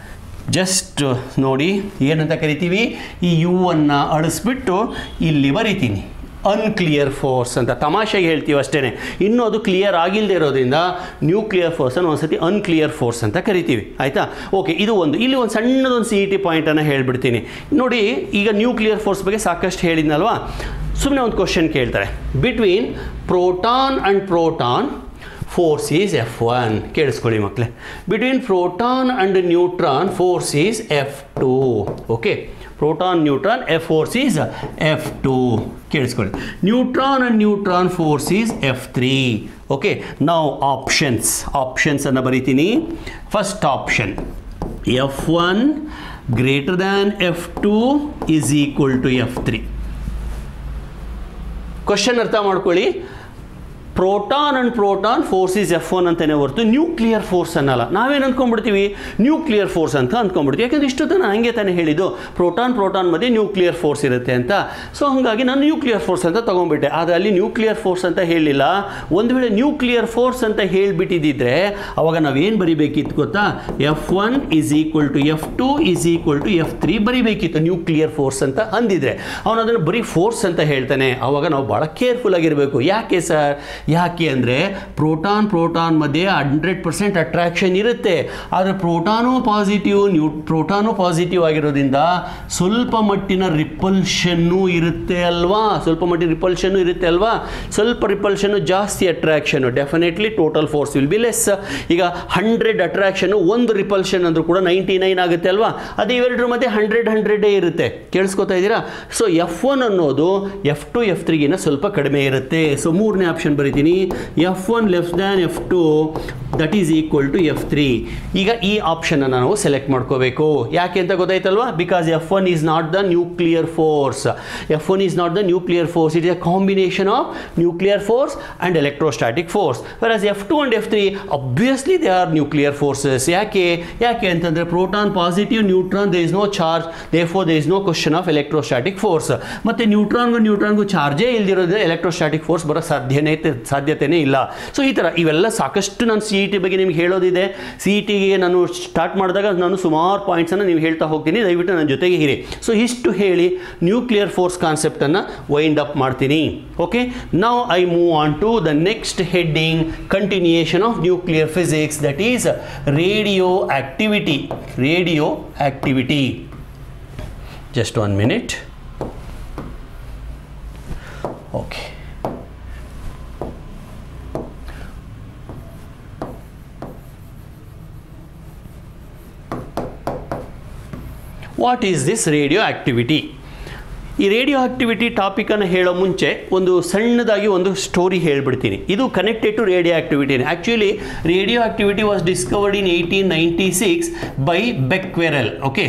ಜಸ್ಟ್ ನೋಡಿ ಏನಂತ ಕರಿತೀವಿ ಈ ಯು ಅನ್ನು ಅಳಿಸ್ಬಿಟ್ಟು ಇಲ್ಲಿ ಬರಿತೀನಿ ಅನ್ಕ್ಲಿಯರ್ ಫೋರ್ಸ್ ಅಂತ ತಮಾಷೆಗೆ ಹೇಳ್ತೀವಿ ಅಷ್ಟೇ ಇನ್ನೂ ಅದು ಕ್ಲಿಯರ್ ಆಗಿಲ್ಲದೆ ಇರೋದ್ರಿಂದ ನ್ಯೂಕ್ಲಿಯರ್ ಫೋರ್ಸನ್ನು ಒಂದ್ಸತಿ ಅನ್ಕ್ಲಿಯರ್ ಫೋರ್ಸ್ ಅಂತ ಕರಿತೀವಿ ಆಯಿತಾ ಓಕೆ ಇದು ಒಂದು ಇಲ್ಲಿ ಒಂದು ಸಣ್ಣದೊಂದು ಸಿ ಇ ಟಿ ಪಾಯಿಂಟನ್ನು ಹೇಳ್ಬಿಡ್ತೀನಿ ನೋಡಿ ಈಗ ನ್ಯೂಕ್ಲಿಯರ್ ಫೋರ್ಸ್ ಬಗ್ಗೆ ಸಾಕಷ್ಟು ಹೇಳಿದ್ನಲ್ವಾ ಸುಮ್ಮನೆ ಒಂದು ಕ್ವಶನ್ ಕೇಳ್ತಾರೆ between proton and proton force is F one ಕೇಳಿಸ್ಕೊಳ್ಳಿ ಮಕ್ಕಳೇ between proton and neutron force is F two okay proton neutron F force is F two ಕೇಳಿಸ್ಕೊಳ್ಳಿ neutron and neutron force is F three okay ನಾವು options ಆಪ್ಷನ್ಸನ್ನು ಬರಿತೀನಿ first option F one greater than F two is equal to F three question ಅರ್ಥ ಮಾಡ್ಕೊಳ್ಳಿ proton and proton force is F one ಅಂತಲೇ ಹೊರತು nuclear force ಅನ್ನಲ್ಲ ನಾವೇನು ಅಂದ್ಕೊಂಡ್ಬಿಡ್ತೀವಿ nuclear force ಅಂತ ಅಂದ್ಕೊಂಡ್ಬಿಡ್ತೀವಿ ಯಾಕಂದ್ರೆ ಇಷ್ಟು ತನಕ ಹಂಗೆ ತಾನೇ ಹೇಳಿದ್ದು ಪ್ರೋಟಾನ್ ಪ್ರೋಟಾನ್ ಮಧ್ಯೆ ನ್ಯೂಕ್ಲಿಯರ್ ಫೋರ್ಸ್ ಇರುತ್ತೆ ಅಂತ ಸೊ ಹಾಗಾಗಿ ನಾನು ನ್ಯೂಕ್ಲಿಯರ್ ಫೋರ್ಸ್ ಅಂತ ತೊಗೊಂಡ್ಬಿಟ್ಟೆ ಆದರೆ ಅಲ್ಲಿ ನ್ಯೂಕ್ಲಿಯರ್ ಫೋರ್ಸ್ ಅಂತ ಹೇಳಲಿಲ್ಲ ಒಂದು ವೇಳೆ ನ್ಯೂಕ್ಲಿಯರ್ ಫೋರ್ಸ್ ಅಂತ ಹೇಳಿಬಿಟ್ಟಿದ್ದಿದ್ರೆ ಅವಾಗ ನಾವೇನು ಬರಿಬೇಕಿತ್ತು ಗೊತ್ತಾ F one is equal to F two is equal to F three ಬರಿಬೇಕಿತ್ತು ನ್ಯೂಕ್ಲಿಯರ್ ಫೋರ್ಸ್ ಅಂತ ಅಂದಿದ್ರೆ ಅವನು ಅದನ್ನು ಬರೀ ಫೋರ್ಸ್ ಅಂತ ಹೇಳ್ತಾನೆ ಅವಾಗ ನಾವು ಭಾಳ ಕೇರ್ಫುಲ್ ಆಗಿರಬೇಕು ಯಾಕೆ ಸರ್ ಯಾಕೆ ಅಂದರೆ ಪ್ರೋಟಾನ್ ಪ್ರೋಟಾನ್ ಮಧ್ಯೆ ಹಂಡ್ರೆಡ್ ಪರ್ಸೆಂಟ್ ಅಟ್ರಾಕ್ಷನ್ ಇರುತ್ತೆ ಆದರೆ ಪ್ರೋಟಾನು ಪಾಸಿಟಿವ್ ನ್ಯೂ ಪ್ರೋಟಾನು ಪಾಸಿಟಿವ್ ಆಗಿರೋದ್ರಿಂದ ಸ್ವಲ್ಪ ಮಟ್ಟಿನ ರಿಪಲ್ಷನ್ನು ಇರುತ್ತೆ ಅಲ್ವಾ ಸ್ವಲ್ಪ ಮಟ್ಟಿನ ರಿಪಲ್ಷನ್ನು ಇರುತ್ತೆ ಅಲ್ವಾ ಸ್ವಲ್ಪ ರಿಪಲ್ಷನ್ನು ಜಾಸ್ತಿ attraction definitely total force will be less ಈಗ ಹಂಡ್ರೆಡ್ ಅಟ್ರಾಕ್ಷನು ಒಂದು ರಿಪಲ್ಷನ್ ಅಂದರೂ ಕೂಡ ನೈಂಟಿ ನೈನ್ ಆಗುತ್ತೆ ಅಲ್ವಾ ಅದು ಇವೆರಡರ ಮಧ್ಯೆ ಹಂಡ್ರೆಡ್ ಹಂಡ್ರೆಡೇ ಇರುತ್ತೆ ಕೇಳಿಸ್ಕೊತಾ ಇದ್ದೀರಾ ಸೊ ಎಫ್ ಒನ್ ಅನ್ನೋದು ಎಫ್ ಟು ಎಫ್ ತ್ರೀಗಿನ ಸ್ವಲ್ಪ ಕಡಿಮೆ ಇರುತ್ತೆ ಸೊ ಮೂರನೇ ಆಪ್ಷನ್ ಬರೀತೀನಿ F one left than F two that is equal to F three ಈಗ ಈ ಆಪ್ಷನನ್ನು ನಾವು ಸೆಲೆಕ್ಟ್ ಮಾಡ್ಕೋಬೇಕು ಯಾಕೆ ಅಂತ ಗೊತ್ತಾಯ್ತಲ್ವಾ because F one is not the nuclear force F one is not the nuclear force it is a combination of nuclear force and electrostatic force versus F two and F three obviously they are nuclear forces ಯಾಕೆ ಯಾಕೆ ಅಂತಂದರೆ proton positive neutron they is no charge they for they is no question of electrostatic force ಮತ್ತು ನ್ಯೂಟ್ರಾನ್ಗೂ ನ್ಯೂಟ್ರಾನ್ಗೂ ಚಾರ್ಜೇ ಇಲ್ದಿರೋದ್ರೆ electrostatic force ಬರೋ ಸಾಧ್ಯನೇ ಸಾಧ್ಯತೆನೇ ಇಲ್ಲ so ಈ ಥರ ಇವೆಲ್ಲ ಸಾಕಷ್ಟು ನಾನು ಸಿ ಇ ಟಿ ಬಗ್ಗೆ ನಿಮ್ಗೆ ಹೇಳೋದಿದೆ ಸಿ ಇ ಟಿಗೆ ನಾನು ಸ್ಟಾರ್ಟ್ ಮಾಡಿದಾಗ ನಾನು ಸುಮಾರು ಪಾಯಿಂಟ್ಸನ್ನು ನೀವು ಹೇಳ್ತಾ ಹೋಗ್ತೀನಿ ದಯವಿಟ್ಟು ನನ್ನ ಜೊತೆಗೆ ಇರಿ ಸೊ ಇಷ್ಟು ಹೇಳಿ ನ್ಯೂಕ್ಲಿಯರ್ ಫೋರ್ಸ್ ಕಾನ್ಸೆಪ್ಟನ್ನು ವೈಂಡ್ ಅಪ್ ಮಾಡ್ತೀನಿ okay now I move on to the next heading continuation of nuclear physics that is radioactivity radioactivity just one minute okay what is this radioactivity ಈ radioactivity ಟಾಪಿಕನ್ನು ಹೇಳೋ ಮುಂಚೆ ಒಂದು ಸಣ್ಣದಾಗಿ ಒಂದು story ಹೇಳ್ಬಿಡ್ತೀನಿ ಇದು connected to ರೇಡಿಯೋ ಆಕ್ಟಿವಿಟಿನೇ actually radioactivity was discovered in eighteen ninety six by Becquerel okay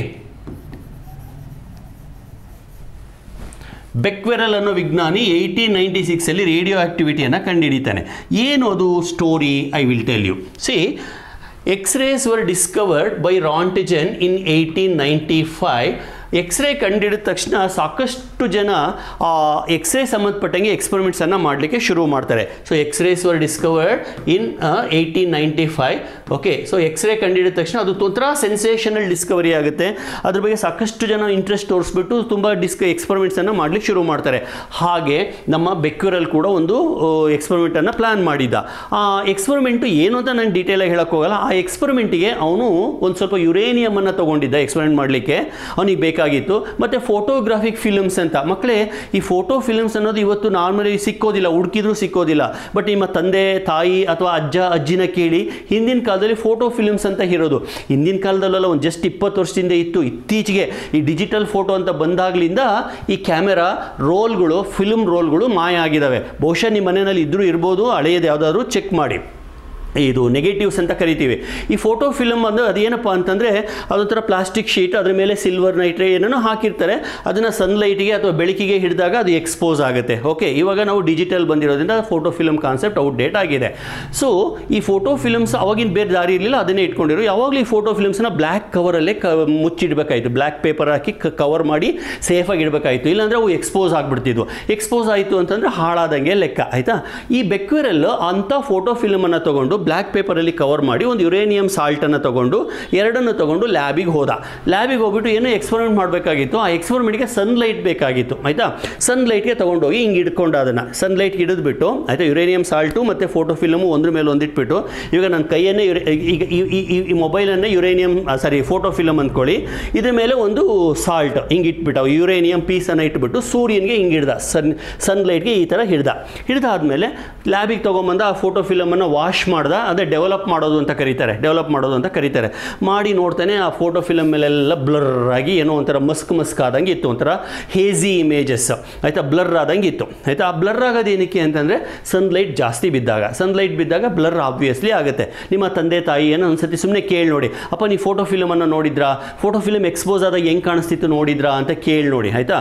Becquerel ಅನ್ನೋ ವಿಜ್ಞಾನಿ ಏಯ್ಟೀನ್ ನೈಂಟಿ ಸಿಕ್ಸಲ್ಲಿ ರೇಡಿಯೋ ಆಕ್ಟಿವಿಟಿಯನ್ನು ಕಂಡುಹಿಡಿತಾನೆ ಏನು ಅದು story I will tell you see X-rays were discovered by Roentgen in eighteen ninety five X-ray ಕಂಡಿಡಿದ ತಕ್ಷಣ ಸಾಕಷ್ಟು ಜನ ಆ ಎಕ್ಸ್ರೇ ಸಂಬಂಧಪಟ್ಟಂಗೆ ಎಕ್ಸ್ಪರಿಮೆಂಟ್ಸನ್ನು ಮಾಡಲಿಕ್ಕೆ ಶುರು ಮಾಡ್ತಾರೆ so X-rays were discovered in eighteen ninety five okay so X-ray ಕಂಡಿಡಿದ ತಕ್ಷಣ ಅದು ಒಂಥರ ಸೆನ್ಸೇಷನಲ್ ಡಿಸ್ಕವರಿ ಆಗುತ್ತೆ ಅದ್ರ ಬಗ್ಗೆ ಸಾಕಷ್ಟು ಜನ ಇಂಟ್ರೆಸ್ಟ್ ತೋರಿಸ್ಬಿಟ್ಟು ತುಂಬ ಡಿಸ್ಕ ಎಕ್ಸ್ಪರಿಮೆಂಟ್ಸನ್ನು ಮಾಡಲಿಕ್ಕೆ ಶುರು ಮಾಡ್ತಾರೆ ಹಾಗೆ ನಮ್ಮ ಬೆಕ್ಯೂರಲ್ಲಿ ಕೂಡ ಒಂದು ಎಕ್ಸ್ಪರಿಮೆಂಟನ್ನು ಪ್ಲ್ಯಾನ್ ಮಾಡಿದ್ದ ಆ ಎಕ್ಸ್ಪರಿಮೆಂಟು ಏನು ಅಂತ ನಾನು ಡೀಟೇಲಾಗಿ ಹೇಳೋಕ್ಕೆ ಹೋಗಲ್ಲ ಆ ಎಕ್ಸ್ಪರಿಮೆಂಟಿಗೆ ಅವನು ಒಂದು ಸ್ವಲ್ಪ ಯುರೇನಿಯಮನ್ನು ತೊಗೊಂಡಿದ್ದ ಎಕ್ಸ್ಪರಿಮೆಂಟ್ ಮಾಡಲಿಕ್ಕೆ ಅವನಿಗೆ ಬೇಕಾಗಿತ್ತು ಮತ್ತು ಫೋಟೋಗ್ರಾಫಿಕ್ ಫಿಲ್ಮ್ಸ್ ಅಂತ ಮಕ್ಕಳೇ ಈ ಫೋಟೋ ಫಿಲ್ಮ್ಸ್ ಅನ್ನೋದು ಇವತ್ತು ನಾರ್ಮಲಿ ಸಿಕ್ಕೋದಿಲ್ಲ ಹುಡುಕಿದ್ರೂ ಸಿಕ್ಕೋದಿಲ್ಲ ಬಟ್ ನಿಮ್ಮ ತಂದೆ ತಾಯಿ ಅಥವಾ ಅಜ್ಜ ಅಜ್ಜಿನ ಕೇಳಿ ಹಿಂದಿನ ಕಾಲದಲ್ಲಿ ಫೋಟೋ ಫಿಲ್ಮ್ಸ್ ಅಂತ ಇರೋದು ಹಿಂದಿನ ಕಾಲದಲ್ಲೆಲ್ಲ ಒಂದು ಜಸ್ಟ್ ಇಪ್ಪತ್ತು ವರ್ಷದಿಂದ ಇತ್ತು ಇತ್ತೀಚೆಗೆ ಈ ಡಿಜಿಟಲ್ ಫೋಟೋ ಅಂತ ಬಂದಾಗಲಿಂದ ಈ ಕ್ಯಾಮೆರಾ ರೋಲ್ಗಳು ಫಿಲ್ಮ್ ರೋಲ್ಗಳು ಮಾಯ ಆಗಿದ್ದಾವೆ ಬಹುಶಃ ನಿಮ್ಮ ಮನೆಯಲ್ಲಿ ಇದ್ರೂ ಇರ್ಬೋದು ಹಳೆಯದು ಯಾವುದಾದ್ರೂ ಚೆಕ್ ಮಾಡಿ ಇದು ನೆಗೆಟಿವ್ಸ್ ಅಂತ ಕರಿತೀವಿ ಈ ಫೋಟೋ ಫಿಲ್ಮ್ ಅಂದರೆ ಅದೇನಪ್ಪ ಅಂತಂದರೆ ಅದೊಂಥರ ಪ್ಲಾಸ್ಟಿಕ್ ಶೀಟ್ ಅದ್ರ ಮೇಲೆ ಸಿಲ್ವರ್ ನೈಟ್ರೇ ಏನೋ ಹಾಕಿರ್ತಾರೆ ಅದನ್ನು ಸನ್ಲೈಟಿಗೆ ಅಥವಾ ಬೆಳಕಿಗೆ ಹಿಡಿದಾಗ ಅದು ಎಕ್ಸ್ಪೋಸ್ ಆಗುತ್ತೆ ಓಕೆ ಇವಾಗ ನಾವು ಡಿಜಿಟಲ್ ಬಂದಿರೋದ್ರಿಂದ ಫೋಟೋ ಫಿಲ್ಮ್ ಕಾನ್ಸೆಪ್ಟ್ ಔಟ್ಡೇಟ್ ಆಗಿದೆ ಸೊ ಈ ಫೋಟೋ ಫಿಲ್ಮ್ಸ್ ಅವಾಗಿನ ಬೇರೆ ದಾರಿ ಇರಲಿಲ್ಲ ಅದನ್ನೇ ಇಟ್ಕೊಂಡಿರೋ ಯಾವಾಗಲೂ ಈ ಫೋಟೋ ಫಿಲ್ಮ್ಸ್ನ ಬ್ಲ್ಯಾಕ್ ಕವರಲ್ಲೇ ಕ ಮುಚ್ಚಿಡಬೇಕಾಯಿತು ಬ್ಲ್ಯಾಕ್ ಪೇಪರ್ ಹಾಕಿ ಕವರ್ ಮಾಡಿ ಸೇಫಾಗಿ ಇಡಬೇಕಾಯಿತು ಇಲ್ಲಾಂದರೆ ಅವು ಎಕ್ಸ್ಪೋಸ್ ಆಗಿಬಿಡ್ತಿದ್ವು ಎಕ್ಸ್ಪೋಸ್ ಆಯಿತು ಅಂತಂದರೆ ಹಾಳಾದಂಗೆ ಲೆಕ್ಕ ಆಯಿತಾ ಈ ಬೆಕ್ವೆರಲ್ ಅಂಥ ಫೋಟೋ ಫಿಲ್ಮನ್ನು ತೊಗೊಂಡು ಬ್ಲ್ಯಾಕ್ ಪೇಪರಲ್ಲಿ ಕವರ್ ಮಾಡಿ ಒಂದು ಯುರೇನಿಯಂ ಸಾಲ್ಟನ್ನು ತಗೊಂಡು ಎರಡನ್ನು ತಗೊಂಡು ಲ್ಯಾಬಿಗೆ ಹೋದ ಲ್ಯಾಬಿಗೆ ಹೋಗ್ಬಿಟ್ಟು ಏನೋ ಎಕ್ಸ್ಪರಿಮೆಂಟ್ ಮಾಡಬೇಕಾಗಿತ್ತು ಆ ಎಕ್ಸ್ಪರಿಮೆಂಟ್ಗೆ ಸನ್ಲೈಟ್ ಬೇಕಾಗಿತ್ತು ಆಯಿತಾ ಸನ್ಲೈಟ್ಗೆ ತೊಗೊಂಡೋಗಿ ಹಿಂಗೆ ಹಿಡ್ಕೊಂಡು ಅದನ್ನು ಸನ್ಲೈಟ್ ಹಿಡಿದ್ಬಿಟ್ಟು ಆಯಿತಾ ಯುರೇನಿಯಂ ಸಾಲ್ಟು ಮತ್ತು ಫೋಟೋ ಫಿಲಮು ಒಂದ್ರ ಮೇಲೆ ಒಂದಿಟ್ಬಿಟ್ಟು ಇವಾಗ ನನ್ನ ಕೈಯನ್ನೇ ಯುರೇ ಈಗ ಈ- ಈ- ಈ- ಈ ಮೊಬೈಲನ್ನೇ ಯುರೇನಿಯಂ ಸಾರಿ ಫೋಟೋ ಫಿಲಮ್ ಅಂದ್ಕೊಳ್ಳಿ ಇದ್ರ ಮೇಲೆ ಒಂದು ಸಾಲ್ಟ್ ಹಿಂಗೆ ಇಟ್ಬಿಟ್ಟು ಯುರೇನಿಯಂ ಪೀಸನ್ನು ಇಟ್ಬಿಟ್ಟು ಸೂರ್ಯನಿಗೆ ಹಿಂಗೆ ಹಿಡ್ದ ಸನ್ ಸನ್ಲೈಟ್ಗೆ ಈ ಥರ ಹಿಡ್ದ ಹಿಡ್ದಾದ್ಮೇಲೆ ಲ್ಯಾಬಿಗೆ ತೊಗೊಂಬಂದ ಆ ಫೋಟೋ ಫಿಲಮನ್ನು ವಾಶ್ ಮಾಡ್ದ ಅದೇ ಡೆವಲಪ್ ಮಾಡೋದು ಅಂತ ಕರೀತಾರೆ ಡೆವಲಪ್ ಮಾಡೋದು ಅಂತ ಕರೀತಾರೆ ಮಾಡಿ ನೋಡ್ತಾನೆ ಆ ಫೋಟೋ ಫಿಲಮ್ ಮೇಲೆಲ್ಲ ಬ್ಲರ್ ಆಗಿ ಏನೋ ಒಂಥರ ಮಸ್ಕ್ ಮಸ್ಕ್ ಆದಂಗೆ ಇತ್ತು ಒಂಥರ ಹೇಸಿ ಇಮೇಜಸ್ ಆಯಿತಾ ಬ್ಲರ್ ಆದಂಗೆ ಇತ್ತು ಆಯಿತಾ ಆ ಬ್ಲರ್ ಆಗೋದು ಏನಕ್ಕೆ ಅಂತಂದರೆ ಸನ್ಲೈಟ್ ಜಾಸ್ತಿ ಬಿದ್ದಾಗ ಸನ್ಲೈಟ್ ಬಿದ್ದಾಗ ಬ್ಲರ್ ಆಬ್ವಿಯಸ್ಲಿ ಆಗುತ್ತೆ ನಿಮ್ಮ ತಂದೆ ತಾಯಿ ಏನೋ ಒಂದ್ಸತಿ ಸುಮ್ಮನೆ ಕೇಳಿ ನೋಡಿ ಅಪ್ಪ ನೀವು ಫೋಟೋ ಫಿಲಮನ್ನು ನೋಡಿದ್ರಾ ಫೋಟೋ ಫಿಲಮ್ ಎಕ್ಸ್ಪೋಸ್ ಆದಾಗ ಹೆಂಗೆ ಕಾಣಿಸ್ತಿತ್ತು ನೋಡಿದ್ರಾ ಅಂತ ಕೇಳಿ ನೋಡಿ ಆಯಿತಾ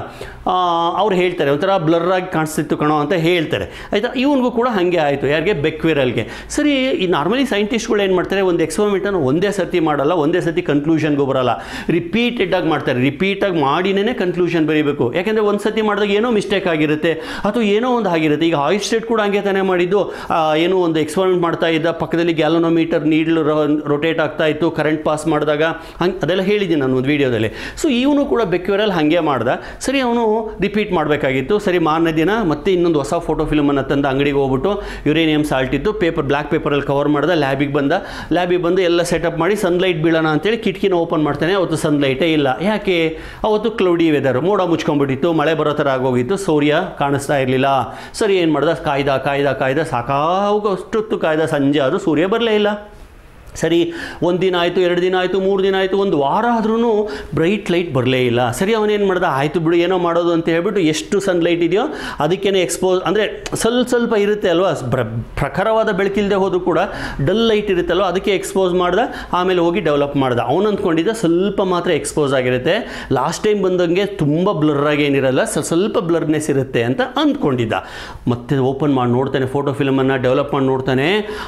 ಅವ್ರು ಹೇಳ್ತಾರೆ ಒಂಥರ ಬ್ಲರ್ ಆಗಿ ಕಾಣಿಸ್ತಿತ್ತು ಕಣೋ ಅಂತ ಹೇಳ್ತಾರೆ ಆಯಿತಾ ಇವನಿಗೂ ಕೂಡ ಹಾಗೆ ಆಯಿತು ಯಾರಿಗೆ ಬೆಕ್ವಿರಲ್ಗೆ ಸರಿ ಈ ನಾರ್ಮಲಿ ಸೈಂಟಿಸ್ಟ್ಗಳು ಏನು ಮಾಡ್ತಾರೆ ಒಂದು ಎಕ್ಸ್ಪರಿಮೆಂಟನ್ನು ಒಂದೇ ಸತಿ ಮಾಡಲ್ಲ ಒಂದೇ ಸತಿ ಕನ್ಕ್ಲೂಷನ್ಗೂ ಬರಲ್ಲ ರಿಪೀಟೆಡ್ ಆಗಿ ಮಾಡ್ತಾರೆ ರಿಪೀಟಾಗಿ ಮಾಡಿನೇ ಕನ್ಕ್ಲೂಷನ್ ಬರೀಬೇಕು ಯಾಕೆಂದರೆ ಒಂದು ಸತಿ ಮಾಡಿದಾಗ ಏನೋ ಮಿಸ್ಟೇಕ್ ಆಗಿರುತ್ತೆ ಅಥವಾ ಏನೋ ಒಂದು ಆಗಿರುತ್ತೆ ಈಗ ಆಯಿಲ್ ಸ್ಟೇಟ್ ಕೂಡ ಹಂಗೆ ತಾನೇ ಮಾಡಿದ್ದು ಆ, ಏನೋ ಒಂದು ಎಕ್ಸ್ಪರಿಮೆಂಟ್ ಮಾಡ್ತಾ ಇದ್ದ ಪಕ್ಕದಲ್ಲಿ ಗ್ಯಾಲೋನೋಮೀಟರ್ ನೀಡ್ಲು ರೊಟೇಟ್ ಆಗ್ತಾ ಇತ್ತು ಕರೆಂಟ್ ಪಾಸ್ ಮಾಡಿದಾಗ ಹಂಗೆ ಅದೆಲ್ಲ ಹೇಳಿದ್ದೀನಿ ನಾನು ಒಂದು ವೀಡಿಯೋದಲ್ಲಿ ಸೊ ಇವನು ಕೂಡ ಬೆಕ್ಯೂರಲ್ಲಿ ಹಾಗೆ ಮಾಡ್ದ ಸರಿ ಅವನು ರಿಪೀಟ್ ಮಾಡಬೇಕಾಗಿತ್ತು ಸರಿ ಮಾರನೇ ದಿನ ಮತ್ತೆ ಇನ್ನೊಂದು ಹೊಸ ಫೋಟೋ ಫಿಲ್ಮನ್ನು ತಂದು ಅಂಗಡಿಗೆ ಹೋಗ್ಬಿಟ್ಟು ಯುರೇನಿಯಂ ಸಾಲ್ಟ್ ಇತ್ತು ಪೇಪರ್ ಬ್ಲ್ಯಾಕ್ ಪೇಪರಲ್ಲಿ ಕವರ್ ಮಾಡ್ದ ಲ್ಯಾಬಿಗೆ ಬಂದ ಲ್ಯಾಬಿಗೆ ಬಂದು ಎಲ್ಲ ಸೆಟಪ್ ಮಾಡಿ ಸನ್ಲೈಟ್ ಬೀಳೋಣ ಅಂತೇಳಿ ಕಿಟಕಿನ ಓಪನ್ ಮಾಡ್ತಾನೆ ಅವತ್ತು ಸನ್ಲೈಟೇ ಇಲ್ಲ ಯಾಕೆ ಅವತ್ತು ಕ್ಲೌಡಿ ವೆದರ್ ಮೋಡ ಮುಚ್ಕೊಂಡ್ಬಿಟ್ಟಿತ್ತು ಮಳೆ ಬರೋ ಥರ ಆಗೋಗಿತ್ತು ಸೂರ್ಯ ಕಾಣಿಸ್ತಾ ಇರಲಿಲ್ಲ ಸರಿ ಏನು ಮಾಡ್ದ ಕಾಯ್ದ ಕಾಯ್ದ ಕಾಯ್ದ ಸಾಕಾಗೋಷ್ಟೊತ್ತು ಕಾಯ್ದ ಸಂಜೆ ಅದು ಸೂರ್ಯ ಬರಲೇ ಇಲ್ಲ ಸರಿ ಒಂದು ದಿನ ಆಯಿತು ಎರಡು ದಿನ ಆಯಿತು ಮೂರು ದಿನ ಆಯಿತು ಒಂದು ವಾರ ಆದ್ರೂ ಬ್ರೈಟ್ ಲೈಟ್ ಬರಲೇ ಇಲ್ಲ ಸರಿ ಅವನೇನು ಮಾಡ್ದ ಆಯಿತು ಬಿಡು ಏನೋ ಮಾಡೋದು ಅಂತ ಹೇಳ್ಬಿಟ್ಟು ಎಷ್ಟು ಸನ್ಲೈಟ್ ಇದೆಯೋ ಅದಕ್ಕೇ ಎಕ್ಸ್ಪೋಸ್ ಅಂದರೆ ಸ್ವಲ್ಪ ಸ್ವಲ್ಪ ಇರುತ್ತೆ ಅಲ್ವಾ ಬ್ರ ಪ್ರಖರವಾದ ಬೆಳಕಿಲ್ಲದೆ ಹೋದರೂ ಕೂಡ ಡಲ್ ಲೈಟ್ ಇರುತ್ತಲ್ವ ಅದಕ್ಕೆ ಎಕ್ಸ್ಪೋಸ್ ಮಾಡ್ದ ಆಮೇಲೆ ಹೋಗಿ ಡೆವಲಪ್ ಮಾಡ್ದ ಅವನು ಅಂದ್ಕೊಂಡಿದ್ದ ಸ್ವಲ್ಪ ಮಾತ್ರ ಎಕ್ಸ್ಪೋಸ್ ಆಗಿರುತ್ತೆ ಲಾಸ್ಟ್ ಟೈಮ್ ಬಂದಂಗೆ ತುಂಬ ಬ್ಲರ್ ಆಗಿ ಏನಿರಲ್ಲ ಸ್ವಲ್ಪ ಸ್ವಲ್ಪ ಬ್ಲರ್ನೆಸ್ ಇರುತ್ತೆ ಅಂತ ಅಂದ್ಕೊಂಡಿದ್ದ ಮತ್ತೆ ಓಪನ್ ಮಾಡಿ ನೋಡ್ತಾನೆ ಫೋಟೋ ಫಿಲ್ಮನ್ನು ಡೆವಲಪ್ ಮಾಡಿ ನೋಡ್ತಾನೆ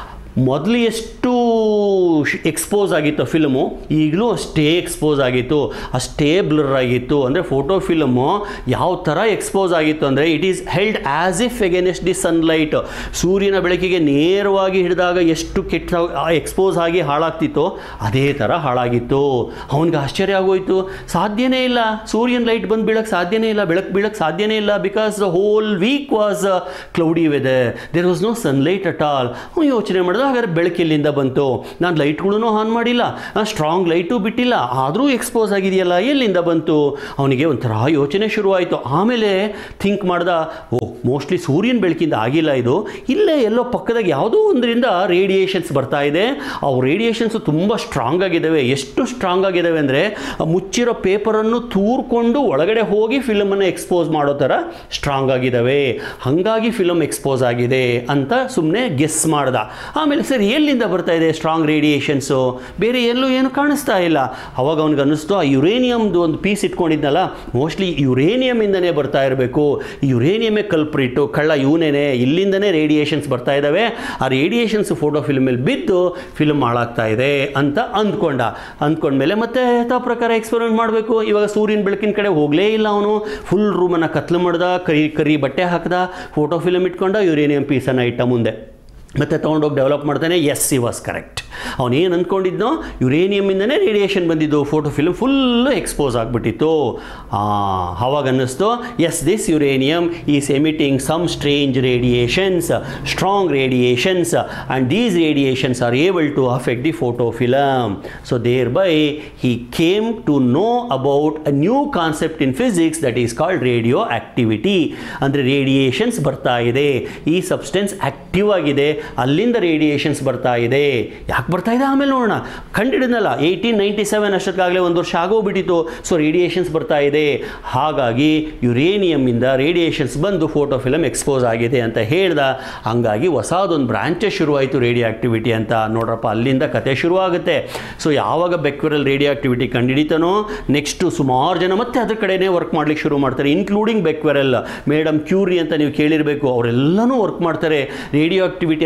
ಮೊದಲು ಎಷ್ಟು ಎಕ್ಸ್ಪೋಸ್ ಆಗಿತ್ತು ಫಿಲ್ಮು ಈಗಲೂ ಅಷ್ಟೇ ಎಕ್ಸ್ಪೋಸ್ ಆಗಿತ್ತು ಅಷ್ಟೇ ಬ್ಲರ್ ಆಗಿತ್ತು ಅಂದರೆ ಫೋಟೋ ಫಿಲಮು ಯಾವ ಥರ ಎಕ್ಸ್ಪೋಸ್ ಆಗಿತ್ತು ಅಂದರೆ it is held as if against the sunlight ಸೂರ್ಯನ ಬೆಳಕಿಗೆ ನೇರವಾಗಿ ಹಿಡಿದಾಗ ಎಷ್ಟು ಕೆಟ್ಟ ಎಕ್ಸ್ಪೋಸ್ ಆಗಿ ಹಾಳಾಗ್ತಿತ್ತೋ ಅದೇ ಥರ ಹಾಳಾಗಿತ್ತು ಅವನಿಗೆ ಆಶ್ಚರ್ಯ ಆಗೋಯ್ತು ಸಾಧ್ಯನೇ ಇಲ್ಲ ಸೂರ್ಯನ ಲೈಟ್ ಬಂದು ಬೀಳಕ್ಕೆ ಸಾಧ್ಯನೇ ಇಲ್ಲ ಬೆಳಕು ಬೀಳಕ್ಕೆ ಸಾಧ್ಯನೇ ಇಲ್ಲ because the whole week was cloudy weather there was no sunlight at all ಅವ್ನು ಯೋಚನೆ ಮಾಡಿದ ಹಾಗಾದ್ರೆ ಬೆಳಕೆಲ್ಲಿಂದ ಬಂತು ನಾನು ಲೈಟ್ಗಳೂ ಆನ್ ಮಾಡಿಲ್ಲ ಸ್ಟ್ರಾಂಗ್ ಲೈಟು ಬಿಟ್ಟಿಲ್ಲ ಆದರೂ ಎಕ್ಸ್ಪೋಸ್ ಆಗಿದೆಯಲ್ಲ ಎಲ್ಲಿಂದ ಬಂತು ಅವನಿಗೆ ಒಂಥರ ಯೋಚನೆ ಶುರುವಾಯಿತು ಆಮೇಲೆ ಥಿಂಕ್ ಮಾಡ್ದ ಓ ಮೋಸ್ಟ್ಲಿ ಸೂರ್ಯನ ಬೆಳಕಿಂದ ಆಗಿಲ್ಲ ಇದು ಇಲ್ಲೇ ಎಲ್ಲೋ ಪಕ್ಕದಾಗ ಯಾವುದೋ ಒಂದರಿಂದ ರೇಡಿಯೇಷನ್ಸ್ ಬರ್ತಾ ಇದೆ ಅವು ರೇಡಿಯೇಷನ್ಸ್ ತುಂಬ ಸ್ಟ್ರಾಂಗ್ ಆಗಿದ್ದಾವೆ ಎಷ್ಟು ಸ್ಟ್ರಾಂಗ್ ಆಗಿದ್ದಾವೆ ಅಂದರೆ ಮುಚ್ಚಿರೋ ಪೇಪರನ್ನು ತೂರ್ಕೊಂಡು ಒಳಗಡೆ ಹೋಗಿ ಫಿಲಮನ್ನು ಎಕ್ಸ್ಪೋಸ್ ಮಾಡೋ ಥರ ಸ್ಟ್ರಾಂಗ್ ಆಗಿದ್ದಾವೆ ಹಾಗಾಗಿ ಫಿಲಮ್ ಎಕ್ಸ್ಪೋಸ್ ಆಗಿದೆ ಅಂತ ಸುಮ್ಮನೆ ಗೆಸ್ ಮಾಡ್ದ ಆಮೇಲೆ ಸರ್ ಎಲ್ಲಿಂದ ಬರ್ತಾ ಇದೆ ಸ್ಟ್ರಾಂಗ್ ರೇಡಿಯೇಷನ್ಸು ಬೇರೆ ಎಲ್ಲೂ ಏನು ಕಾಣಿಸ್ತಾ ಇಲ್ಲ ಅವಾಗ ಅವ್ನಿಗೆ ಅನ್ನಿಸ್ತು ಆ ಯುರೇನಿಯಮ್ದು ಒಂದು ಪೀಸ್ ಇಟ್ಕೊಂಡಿದ್ನಲ್ಲ ಮೋಸ್ಟ್ಲಿ ಯುರೇನಿಯಮಿಂದನೇ ಬರ್ತಾ ಇರಬೇಕು ಯುರೇನಿಯಮೇ ಕಲ್ಪ್ರಿಟ್ಟು ಕಳ್ಳ ಇವನೇನೆ ಇಲ್ಲಿಂದನೇ ರೇಡಿಯೇಷನ್ಸ್ ಬರ್ತಾ ಇದ್ದಾವೆ ಆ ರೇಡಿಯೇಷನ್ಸ್ ಫೋಟೋ ಫಿಲ್ಮಲ್ಲಿ ಬಿದ್ದು ಫಿಲ್ಮ್ ಹಾಳಾಗ್ತಾ ಇದೆ ಅಂತ ಅಂದ್ಕೊಂಡ ಅಂದ್ಕೊಂಡ್ಮೇಲೆ ಮತ್ತೆ ಯಥಾ ಪ್ರಕಾರ ಎಕ್ಸ್ಪೆರಿಮೆಂಟ್ ಮಾಡಬೇಕು ಇವಾಗ ಸೂರ್ಯನ ಬೆಳಕಿನ ಕಡೆ ಹೋಗಲೇ ಇಲ್ಲ ಅವನು ಫುಲ್ ರೂಮನ್ನು ಕತ್ಲು ಮಾಡ್ದ ಕರಿ ಕರಿ ಬಟ್ಟೆ ಹಾಕ್ದ ಫೋಟೋ ಫಿಲಮ್ ಇಟ್ಕೊಂಡ ಯುರೇನಿಯಂ ಪೀಸನ್ನು ಇಟ್ಟ ಮುಂದೆ ಮತ್ತೆ ತೊಗೊಂಡೋಗಿ ಡೆವಲಪ್ ಮಾಡ್ತಾನೆ ಎಸ್ ಸಿ ವಾಸ್ ಕರೆಕ್ಟ್ ಅವನೇನು ಅಂದ್ಕೊಂಡಿದ್ನೋ ಯುರೇನಿಯಮಿಂದನೇ ರೇಡಿಯೇಷನ್ ಬಂದಿದ್ದು ಫೋಟೋ ಫಿಲ್ಮ್ ಫುಲ್ಲು ಎಕ್ಸ್ಪೋಸ್ ಆಗಿಬಿಟ್ಟಿತ್ತು ಅವಾಗ ಅನ್ನಿಸ್ತು yes this uranium is emitting some strange radiations strong radiations and these radiations are able to affect the photo film so thereby he came to know about a new concept in physics that is called radioactivity ಅಂದರೆ radiations ಬರ್ತಾ ಇದೆ ಈ substance active ಆಗಿದೆ ಅಲ್ಲಿಂದ radiations ಬರ್ತಾ ಇದೆ ಯಾಕೆ ಬರ್ತಾ ಇದೆ ಆಮೇಲೆ ನೋಡೋಣ ಕಂಡಿಡಿದ್ನಲ್ಲ ಏಯ್ಟೀನ್ ನೈಂಟಿ ಸೆವೆನ್ ಅಷ್ಟಕ್ಕಾಗಲೇ ಒಂದು ವರ್ಷ ಆಗೋಗ್ಬಿಟ್ಟಿತ್ತು ಸೊ ರೇಡಿಯೇಷನ್ಸ್ ಬರ್ತಾ ಇದೆ ಹಾಗಾಗಿ ಯುರೇನಿಯಮ್ಮಿಂದ ರೇಡಿಯೇಷನ್ಸ್ ಬಂದು ಫೋಟೋ ಫಿಲಮ್ ಎಕ್ಸ್ಪೋಸ್ ಆಗಿದೆ ಅಂತ ಹೇಳ್ದ ಹಂಗಾಗಿ ಹೊಸದೊಂದು ಬ್ರಾಂಚೇ ಶುರುವಾಯಿತು ರೇಡಿಯೋ ಆಕ್ಟಿವಿಟಿ ಅಂತ ನೋಡ್ರಪ್ಪ ಅಲ್ಲಿಂದ ಕತೆ ಶುರುವಾಗುತ್ತೆ ಸೊ ಯಾವಾಗ ಬೆಕ್ವರಲ್ ರೇಡಿಯೋ ಆಕ್ಟಿವಿಟಿ ಕಂಡುಹಿಡಿತಾನೋ ನೆಕ್ಸ್ಟು ಸುಮಾರು ಜನ ಮತ್ತೆ ಅದ್ರ ಕಡೆನೇ ವರ್ಕ್ ಮಾಡ್ಲಿಕ್ಕೆ ಶುರು ಮಾಡ್ತಾರೆ ಇನ್ಕ್ಲೂಡಿಂಗ್ ಬೆಕ್ವೆರಲ್ ಮೇಡಮ್ ಕ್ಯೂರಿ ಅಂತ ನೀವು ಕೇಳಿರಬೇಕು ಅವರೆಲ್ಲನೂ ವರ್ಕ್ ಮಾಡ್ತಾರೆ ರೇಡಿಯೋ ಆಕ್ಟಿವಿಟಿ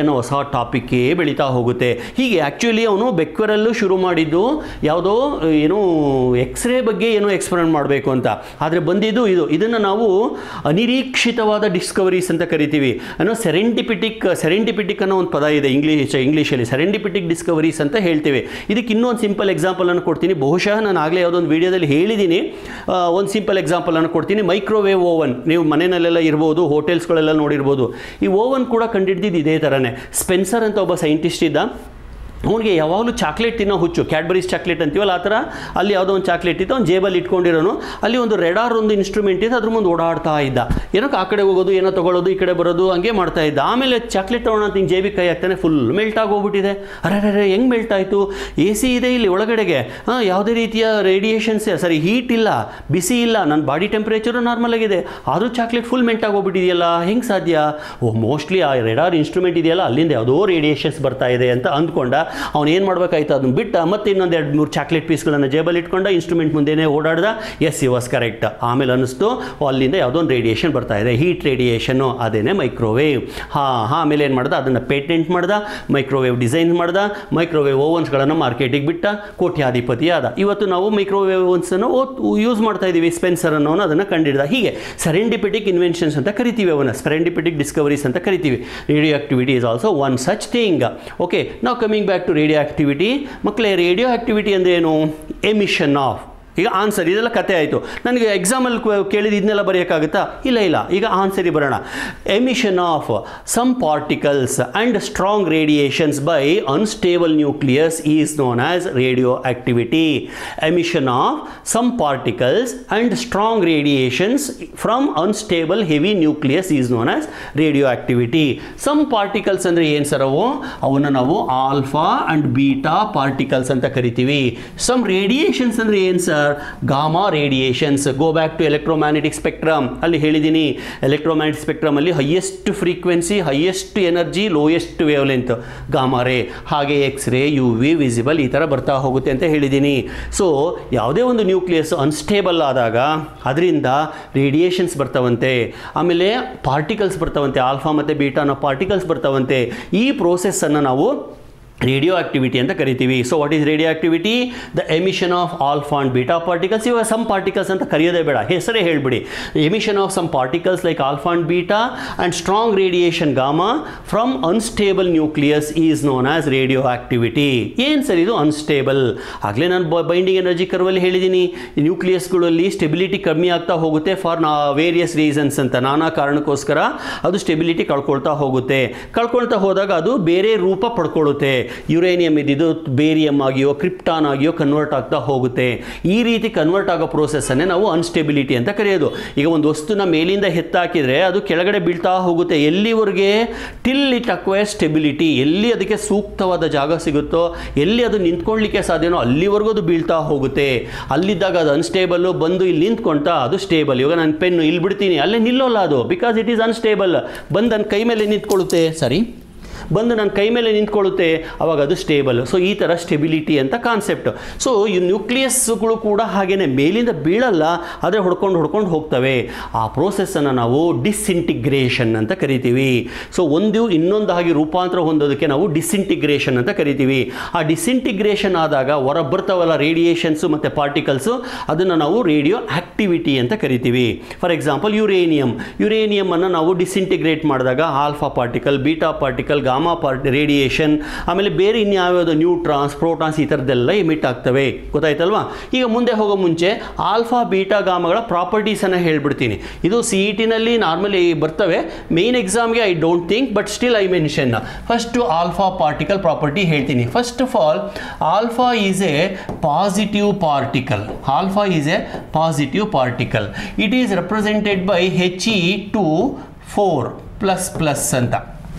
ಏನೋ ಹೊಸ ಟಾಪಿಕ್ಕೇ ಬೆಳೀತಾ ಹೋಗುತ್ತೆ ಹೀಗೆ ಆ್ಯಕ್ಚುಲಿ ಅವನು ಬೆಕ್ವರಲ್ಲೂ ಶುರು ಮಾಡಿದ್ದು ಯಾವುದೋ ಏನೋ ಎಕ್ಸ್ರೇ ಬಗ್ಗೆ ಏನೋ ಎಕ್ಸ್ಪ್ಲೇನ್ ಮಾಡಬೇಕು ಅಂತ ಆದರೆ ಬಂದಿದ್ದು ಇದು ಇದನ್ನು ನಾವು ಅನಿರೀಕ್ಷಿತವಾದ ಡಿಸ್ಕವರೀಸ್ ಅಂತ ಕರಿತೀವಿ ಅನ್ನೋ ಸೆರೆಂಟಿಪಿಟಿಕ್ ಸೆರೆಂಟಿಪಿಟಿಕ್ ಅನ್ನೋ ಒಂದು ಪದ ಇದೆ ಇಂಗ್ಲೀಷ್ ಇಂಗ್ಲೀಷಲ್ಲಿ ಸೆರೆಂಟಿಪಿಟಿಕ್ ಡಿಸ್ಕವರೀಸ್ ಅಂತ ಹೇಳ್ತೇವೆ ಇದಕ್ಕೆ ಇನ್ನೊಂದು ಸಿಂಪಲ್ ಎಕ್ಸಾಂಪಲನ್ನು ಕೊಡ್ತೀನಿ ಬಹುಶಃ ನಾನು ಆಗಲೇ ಯಾವುದೊಂದು ವಿಡಿಯೋದಲ್ಲಿ ಹೇಳಿದ್ದೀನಿ ಒಂದು ಸಿಂಪಲ್ ಎಕ್ಸಾಂಪಲನ್ನು ಕೊಡ್ತೀನಿ ಮೈಕ್ರೋವೇವ್ ಓವನ್ ನೀವು ಮನೆಯಲ್ಲೆಲ್ಲ ಇರ್ಬೋದು ಹೋಟೆಲ್ಸ್ಗಳೆಲ್ಲ ನೋಡಿರ್ಬೋದು ಈ ಓವನ್ ಕೂಡ ಕಂಡಿಡ್ದಿದ್ದು ಇದೇ ಥರನೇ ಸ್ಪೆನ್ಸರ್ ಅಂತ ಒಬ್ಬ ಸೈಂಟಿಸ್ಟ್ ಇದ್ದ ಅವನಿಗೆ ಯಾವಾಗಲೂ ಚಾಕ್ಲೇಟ್ ತಿನ್ನೋ ಹುಚ್ಚು ಕ್ಯಾಡ್ಬರೀಸ್ ಚಾಕ್ಲೇಟ್ ಅಂತೀವಲ್ಲ ಆ ಥರ ಅಲ್ಲಿ ಯಾವುದೋ ಒಂದು ಚಾಕ್ಲೇಟ್ ಇತ್ತು ಅವ್ನು ಜೇಬಲ್ಲಿ ಇಟ್ಕೊಂಡಿರೋನು ಅಲ್ಲಿ ಒಂದು ರೆಡಾರ್ ಒಂದು ಇನ್ಸ್ಟ್ರೂಮೆಂಟ್ ಇತ್ತು ಅದ್ರ ಮುಂದೆ ಓಡಾಡ್ತಾ ಇದ್ದ ಏನಕ್ಕೆ ಆ ಕಡೆ ಹೋಗೋದು ಏನೋ ತೊಗೊಳ್ಳೋದು ಈ ಕಡೆ ಬರೋದು ಹಂಗೆ ಮಾಡ್ತಾ ಇದ್ದ ಆಮೇಲೆ ಚಾಕ್ಲೇಟ್ ತೊಗೊಳೋ ಅಂತ ಹಿಂಗೆ ಜೇಬಿಗೆ ಕೈ ಹಾಕ್ತಾನೆ ಫುಲ್ ಮೆಲ್ಟ್ ಆಗೋಗ್ಬಿಟ್ಟಿದೆ ಅರೆ ಅರೆ ಹೆಂಗೆ ಮೆಲ್ಟ್ ಆಯಿತು ಎ ಸಿ ಇದೆ ಇಲ್ಲಿ ಒಳಗಡೆಗೆ ಹಾಂ ಯಾವುದೇ ರೀತಿಯ ರೇಡಿಯೇಷನ್ಸ್ ಸರಿ ಹೀಟ್ ಇಲ್ಲ ಬಿಸಿ ಇಲ್ಲ ನನ್ನ ಬಾಡಿ ಟೆಂಪ್ರೇಚರು ನಾರ್ಮಲ್ ಆಗಿದೆ ಆದರೂ ಚಾಕ್ಲೇಟ್ ಫುಲ್ ಮೆಲ್ಟ್ ಆಗೋಗ್ಬಿಟ್ಟಿದೆಯಲ್ಲ ಹೆಂಗೆ ಸಾಧ್ಯ ಓ ಮೋಸ್ಟ್ಲಿ ಆ ರೆಡಾರ್ ಇನ್ಸ್ಟ್ರೂಮೆಂಟ್ ಇದೆಯಲ್ಲ ಅಲ್ಲಿಂದ ಯಾವುದೋ ರೇಡಿಯೇಷನ್ಸ್ ಬರ್ತಾ ಇದೆ ಅಂತ ಅಂದ್ಕೊಂಡ ಅವ್ನು ಏನು ಮಾಡಬೇಕಾಯ್ತು ಅದನ್ನ ಬಿಟ್ಟ ಮತ್ತೆ ಇನ್ನೊಂದು ಎರಡು ಮೂರು ಚಾಕ್ಲೇಟ್ ಪೀಸ್ಗಳನ್ನು ಜೇಬಲ್ಲಿ ಇಟ್ಕೊಂಡ ಇನ್ಸ್ಟ್ರೂಮೆಂಟ್ ಮುಂದೆನೇ ಓಡಾಡ್ದ ಎಸ್ ಯು ವಾಸ್ ಕರೆಕ್ಟ್ ಆಮೇಲೆ ಅನ್ನಿಸ್ತು ಓ, ಅಲ್ಲಿಂದ ಯಾವುದೋ ಒಂದು ರೇಡಿಯೇಷನ್ ಬರ್ತಾ ಇದೆ ಹೀಟ್ ರೇಡಿಯೇಷನ್ನು ಅದೇನೇ ಮೈಕ್ರೋವೇವ್ ಹಾಂ ಹಾಂ ಆಮೇಲೆ ಏನು ಮಾಡ್ದ ಅದನ್ನು ಪೇಟೆಂಟ್ ಮಾಡ್ದ ಮೈಕ್ರೋವೇವ್ ಡಿಸೈನ್ ಮಾಡ್ದ ಮೈಕ್ರೋವೇವ್ ಓವನ್ಸ್ಗಳನ್ನು ಮಾರ್ಕೆಟಿಗೆ ಬಿಟ್ಟ ಕೋಟ್ಯಾಧಿಪತಿ ಆದ ಇವತ್ತು ನಾವು ಮೈಕ್ರೋವೇವ್ ಓವನ್ಸನ್ನು ಯೂಸ್ ಮಾಡ್ತಾ ಇದ್ದೀವಿ ಸ್ಪೆನ್ಸರ್ ಅನ್ನೋನು ಅದನ್ನು ಕಂಡಿಡ್ದ ಹೀಗೆ ಸೆರೆಂಡಿಪಿಟಿಕ್ ಇನ್ವೆನ್ಷನ್ಸ್ ಅಂತ ಕರಿತೀವಿ ಅವನ್ನ ಸೆರೆಂಡಿಪಿಟಿಕ್ ಡಿಸ್ಕವರೀಸ್ ಅಂತ ಕರಿತೀವಿ radioactivity is also one such thing okay ನಾವು coming back to radioactivity ಮಕ್ಕಳೇ ರೇಡಿಯೋ ಆಕ್ಟಿವಿಟಿ ಅಂದರೆ ಏನು ಎಮಿಷನ್ ಆಫ್ ಈಗ ಆನ್ಸರ್ ಇದೆಲ್ಲ ಕತೆ ಆಯಿತು ನನಗೆ ಎಕ್ಸಾಮಲ್ಲಿ ಕೇಳಿದ ಇದನ್ನೆಲ್ಲ ಬರೆಯೋಕ್ಕಾಗುತ್ತಾ ಇಲ್ಲ ಇಲ್ಲ ಈಗ ಆನ್ಸರಿಗೆ ಬರೋಣ emission of some particles and strong radiations by unstable nucleus is known as radioactivity emission of some particles and strong radiations from unstable heavy nucleus is known as radioactivity some particles ಅಂದರೆ ಏನು sir ಅವು ಅವನ್ನ ನಾವು alpha and beta particles ಅಂತ ಕರಿತೀವಿ some radiations ಅಂದರೆ ಏನು sir gamma radiations go back to electromagnetic spectrum ಅಲ್ಲಿ ಹೇಳಿದ್ದೀನಿ ಎಲೆಕ್ಟ್ರೋಮ್ಯಾಗ್ನೆಟಿಕ್ ಸ್ಪೆಕ್ಟ್ರಮ್ ಅಲ್ಲಿ highest frequency highest energy lowest wavelength gamma ray ಹಾಗೆ X ray you V visible ಈ ಥರ ಬರ್ತಾ ಹೋಗುತ್ತೆ ಅಂತ ಹೇಳಿದ್ದೀನಿ ಸೊ ಯಾವುದೇ ಒಂದು ನ್ಯೂಕ್ಲಿಯಸ್ ಅನ್ಸ್ಟೇಬಲ್ ಆದಾಗ ಅದರಿಂದ ರೇಡಿಯೇಷನ್ಸ್ ಬರ್ತಾವಂತೆ ಆಮೇಲೆ ಪಾರ್ಟಿಕಲ್ಸ್ ಬರ್ತಾವಂತೆ ಆಲ್ಫಾ ಮತ್ತು ಬೀಟಾ ಅನ್ನೋ ಪಾರ್ಟಿಕಲ್ಸ್ ಬರ್ತಾವಂತೆ ಈ ಪ್ರೋಸೆಸ್ಸನ್ನು ನಾವು ರೇಡಿಯೋ ಆಕ್ಟಿವಿಟಿ ಅಂತ ಕರಿತೀವಿ so what is radioactivity the emission of alpha and beta particles ಇವಾಗ ಸಮ್ ಪಾರ್ಟಿಕಲ್ಸ್ ಅಂತ ಕರೆಯೋದೇ ಬೇಡ ಹೆಸರೇ ಹೇಳ್ಬಿಡಿ emission of some particles like alpha and beta and strong radiation gamma from unstable nucleus is known as radioactivity ಏನು sir ಇದು unstable ಆಗಲೇ ನಾನು ಬೈಂಡಿಂಗ್ ಎನರ್ಜಿ ಕರ್ವಲ್ಲಿ ಹೇಳಿದ್ದೀನಿ ಈ ನ್ಯೂಕ್ಲಿಯಸ್ಗಳಲ್ಲಿ ಸ್ಟೆಬಿಲಿಟಿ ಕಮ್ಮಿ ಆಗ್ತಾ ಹೋಗುತ್ತೆ ಫಾರ್ ನಾ ವೇರಿಯಸ್ ರೀಸನ್ಸ್ ಅಂತ ನಾನಾ ಕಾರಣಕ್ಕೋಸ್ಕರ ಅದು ಸ್ಟೆಬಿಲಿಟಿ ಕಳ್ಕೊಳ್ತಾ ಹೋಗುತ್ತೆ ಕಳ್ಕೊಳ್ತಾ ಹೋದಾಗ ಅದು ಬೇರೆ ರೂಪ ಪಡ್ಕೊಳ್ಳುತ್ತೆ ಯುರೇನಿಯಂ ಇದ್ದಿದ್ದು ಬೇರಿಯಂ ಆಗಿಯೋ ಕ್ರಿಪ್ಟಾನ್ ಆಗಿಯೋ ಕನ್ವರ್ಟ್ ಆಗ್ತಾ ಹೋಗುತ್ತೆ ಈ ರೀತಿ ಕನ್ವರ್ಟ್ ಆಗೋ ಪ್ರೋಸೆಸ್ಸನ್ನೇ ನಾವು ಅನ್ಸ್ಟೆಬಿಲಿಟಿ ಅಂತ ಕರೆಯೋದು ಈಗ ಒಂದು ವಸ್ತುನ ಮೇಲಿಂದ ಎತ್ತಾಕಿದ್ರೆ ಅದು ಕೆಳಗಡೆ ಬೀಳ್ತಾ ಹೋಗುತ್ತೆ ಎಲ್ಲಿವರೆಗೆ ಟಿಲ್ ಇಟ್ ಅಕ್ವೈರ್ ಸ್ಟೆಬಿಲಿಟಿ ಎಲ್ಲಿ ಅದಕ್ಕೆ ಸೂಕ್ತವಾದ ಜಾಗ ಸಿಗುತ್ತೋ ಎಲ್ಲಿ ಅದು ನಿಂತ್ಕೊಳ್ಳಿಕ್ಕೆ ಸಾಧ್ಯನೋ ಅಲ್ಲಿವರೆಗೂ ಅದು ಬೀಳ್ತಾ ಹೋಗುತ್ತೆ ಅಲ್ಲಿದ್ದಾಗ ಅದು ಅನ್ಸ್ಟೇಬಲ್ಲು ಬಂದು ಇಲ್ಲಿ ನಿಂತ್ಕೊಂತ ಅದು ಸ್ಟೇಬಲ್ ಇವಾಗ ನಾನು ಪೆನ್ನು ಇಲ್ಲಿ ಬಿಡ್ತೀನಿ ಅಲ್ಲೇ ನಿಲ್ಲೋಲ್ಲ ಅದು ಬಿಕಾಸ್ ಇಟ್ ಈಸ್ ಅನ್ಸ್ಟೇಬಲ್ ಬಂದು ನನ್ನ ಕೈ ಮೇಲೆ ನಿಂತ್ಕೊಳ್ಳುತ್ತೆ ಸರಿ ಬಂದು ನನ್ನ ಕೈ ಮೇಲೆ ನಿಂತ್ಕೊಳ್ಳುತ್ತೆ ಅವಾಗ ಅದು ಸ್ಟೇಬಲ್ ಸೊ ಈ ಥರ ಸ್ಟೆಬಿಲಿಟಿ ಅಂತ ಕಾನ್ಸೆಪ್ಟ್ ಸೊ ಈ ನ್ಯೂಕ್ಲಿಯಸ್ಗಳು ಕೂಡ ಹಾಗೇನೆ ಮೇಲಿಂದ ಬೀಳಲ್ಲ ಆದರೆ ಹೊಡ್ಕೊಂಡು ಹೊಡ್ಕೊಂಡು ಹೋಗ್ತವೆ ಆ ಪ್ರೋಸೆಸ್ಸನ್ನು ನಾವು ಡಿಸ್ಇಂಟಿಗ್ರೇಷನ್ ಅಂತ ಕರಿತೀವಿ ಸೊ ಒಂದು ಇನ್ನೊಂದಾಗಿ ರೂಪಾಂತರ ಹೊಂದೋದಕ್ಕೆ ನಾವು ಡಿಸ್ಇಂಟಿಗ್ರೇಷನ್ ಅಂತ ಕರಿತೀವಿ ಆ ಡಿಸ್ಇಂಟಿಗ್ರೇಷನ್ ಆದಾಗ ಹೊರ ಬರ್ತಾವಲ್ಲ ರೇಡಿಯೇಷನ್ಸು ಮತ್ತು ಪಾರ್ಟಿಕಲ್ಸು ಅದನ್ನು ನಾವು ರೇಡಿಯೋ ಆಕ್ಟಿವಿಟಿ ಅಂತ ಕರಿತೀವಿ ಫಾರ್ ಎಕ್ಸಾಂಪಲ್ ಯುರೇನಿಯಂ ಯುರೇನಿಯಮನ್ನು ನಾವು ಡಿಸ್ಇಂಟಿಗ್ರೇಟ್ ಮಾಡಿದಾಗ alpha particle beta particle gamma party radiation ಆಮೇಲೆ ಬೇರೆ ಇನ್ಯಾವ್ಯಾವುದೋ ನ್ಯೂಟ್ರಾನ್ಸ್ ಪ್ರೋಟಾನ್ಸ್ ಈ ಥರದ್ದೆಲ್ಲ ಎಮಿಟ್ ಆಗ್ತವೆ ಗೊತ್ತಾಯ್ತಲ್ವಾ ಈಗ ಮುಂದೆ ಹೋಗೋ ಮುಂಚೆ ಆಲ್ಫಾ ಬೀಟಾ ಗಾಮಗಳ ಪ್ರಾಪರ್ಟೀಸನ್ನು ಹೇಳ್ಬಿಡ್ತೀನಿ ಇದು ಸಿ ಇ ಟಿನಲ್ಲಿ ನಾರ್ಮಲಿ ಬರ್ತವೆ ಮೇನ್ ಎಕ್ಸಾಮ್ಗೆ I don't think but still I mention first alpha particle property ಹೇಳ್ತೀನಿ first of all alpha is a positive particle alpha is a positive particle it is represented by H E two four plus plus ಅಂತ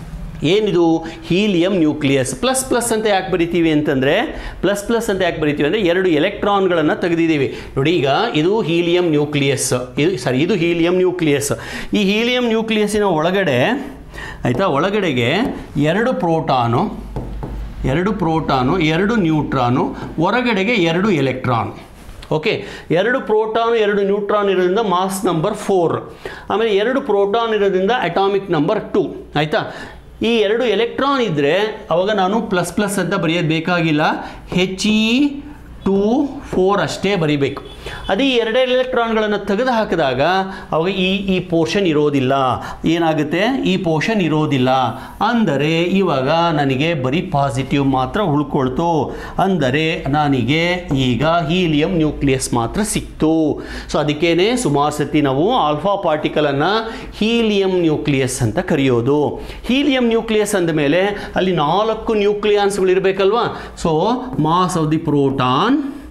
ಏನಿದು helium nucleus plus plus ಅಂತ ಯಾಕೆ ಬರಿತೀವಿ ಅಂತಂದರೆ plus plus ಅಂತ ಯಾಕೆ ಬರಿತೀವಿ ಅಂದರೆ ಎರಡು ಎಲೆಕ್ಟ್ರಾನ್ಗಳನ್ನು ತೆಗೆದಿದ್ದೀವಿ ನೋಡಿ ಈಗ ಇದು ಹೀಲಿಯಂ ನ್ಯೂಕ್ಲಿಯಸ್ ಇದು ಸಾರಿ ಇದು ಹೀಲಿಯಂ ನ್ಯೂಕ್ಲಿಯಸ್ ಈ ಹೀಲಿಯಂ ನ್ಯೂಕ್ಲಿಯಸ್ಸಿನ ಒಳಗಡೆ ಆಯಿತಾ ಒಳಗಡೆಗೆ ಎರಡು ಪ್ರೋಟಾನು ಎರಡು ಪ್ರೋಟಾನು ಎರಡು ನ್ಯೂಟ್ರಾನು ಹೊರಗಡೆಗೆ ಎರಡು ಎಲೆಕ್ಟ್ರಾನ್ ಓಕೆ ಎರಡು ಪ್ರೋಟಾನ್ ಎರಡು ನ್ಯೂಟ್ರಾನ್ ಇರೋದ್ರಿಂದ ಮಾಸ್ ನಂಬರ್ ಫೋರ್ ಆಮೇಲೆ ಎರಡು ಪ್ರೋಟಾನ್ ಇರೋದ್ರಿಂದ ಅಟಾಮಿಕ್ ನಂಬರ್ ಟು ಆಯಿತಾ ಈ ಎರಡು ಎಲೆಕ್ಟ್ರಾನ್ ಇದ್ದರೆ ಅವಾಗ ನಾನು ಪ್ಲಸ್ ಪ್ಲಸ್ ಅಂತ ಬರೆಯೋದು ಬೇಕಾಗಿಲ್ಲ ಹೆಚ್ ಇ ಟೂ ಫೋರ್ ಅಷ್ಟೇ ಬರಿಬೇಕು ಅದೇ ಈ ಎರಡೇ ಎಲೆಕ್ಟ್ರಾನ್ಗಳನ್ನು ತೆಗೆದು ಹಾಕಿದಾಗ ಅವಾಗ ಈ ಈ ಪೋರ್ಷನ್ ಇರೋದಿಲ್ಲ ಏನಾಗುತ್ತೆ ಈ ಪೋರ್ಷನ್ ಇರೋದಿಲ್ಲ ಅಂದರೆ ಇವಾಗ ನನಗೆ ಬರೀ ಪಾಸಿಟಿವ್ ಮಾತ್ರ ಉಳ್ಕೊಳ್ತು ಅಂದರೆ ನನಗೆ ಈಗ ಹೀಲಿಯಂ ನ್ಯೂಕ್ಲಿಯಸ್ ಮಾತ್ರ ಸಿಕ್ತು ಸೊ ಅದಕ್ಕೇನೆ ಸುಮಾರು ಸತಿ ನಾವು ಆಲ್ಫಾ ಪಾರ್ಟಿಕಲನ್ನು ಹೀಲಿಯಂ ನ್ಯೂಕ್ಲಿಯಸ್ ಅಂತ ಕರೆಯೋದು ಹೀಲಿಯಂ ನ್ಯೂಕ್ಲಿಯಸ್ ಅಂದಮೇಲೆ ಅಲ್ಲಿ ನಾಲ್ಕು ನ್ಯೂಕ್ಲಿಯಾನ್ಸ್ಗಳು ಇರಬೇಕಲ್ವಾ so mass of the proton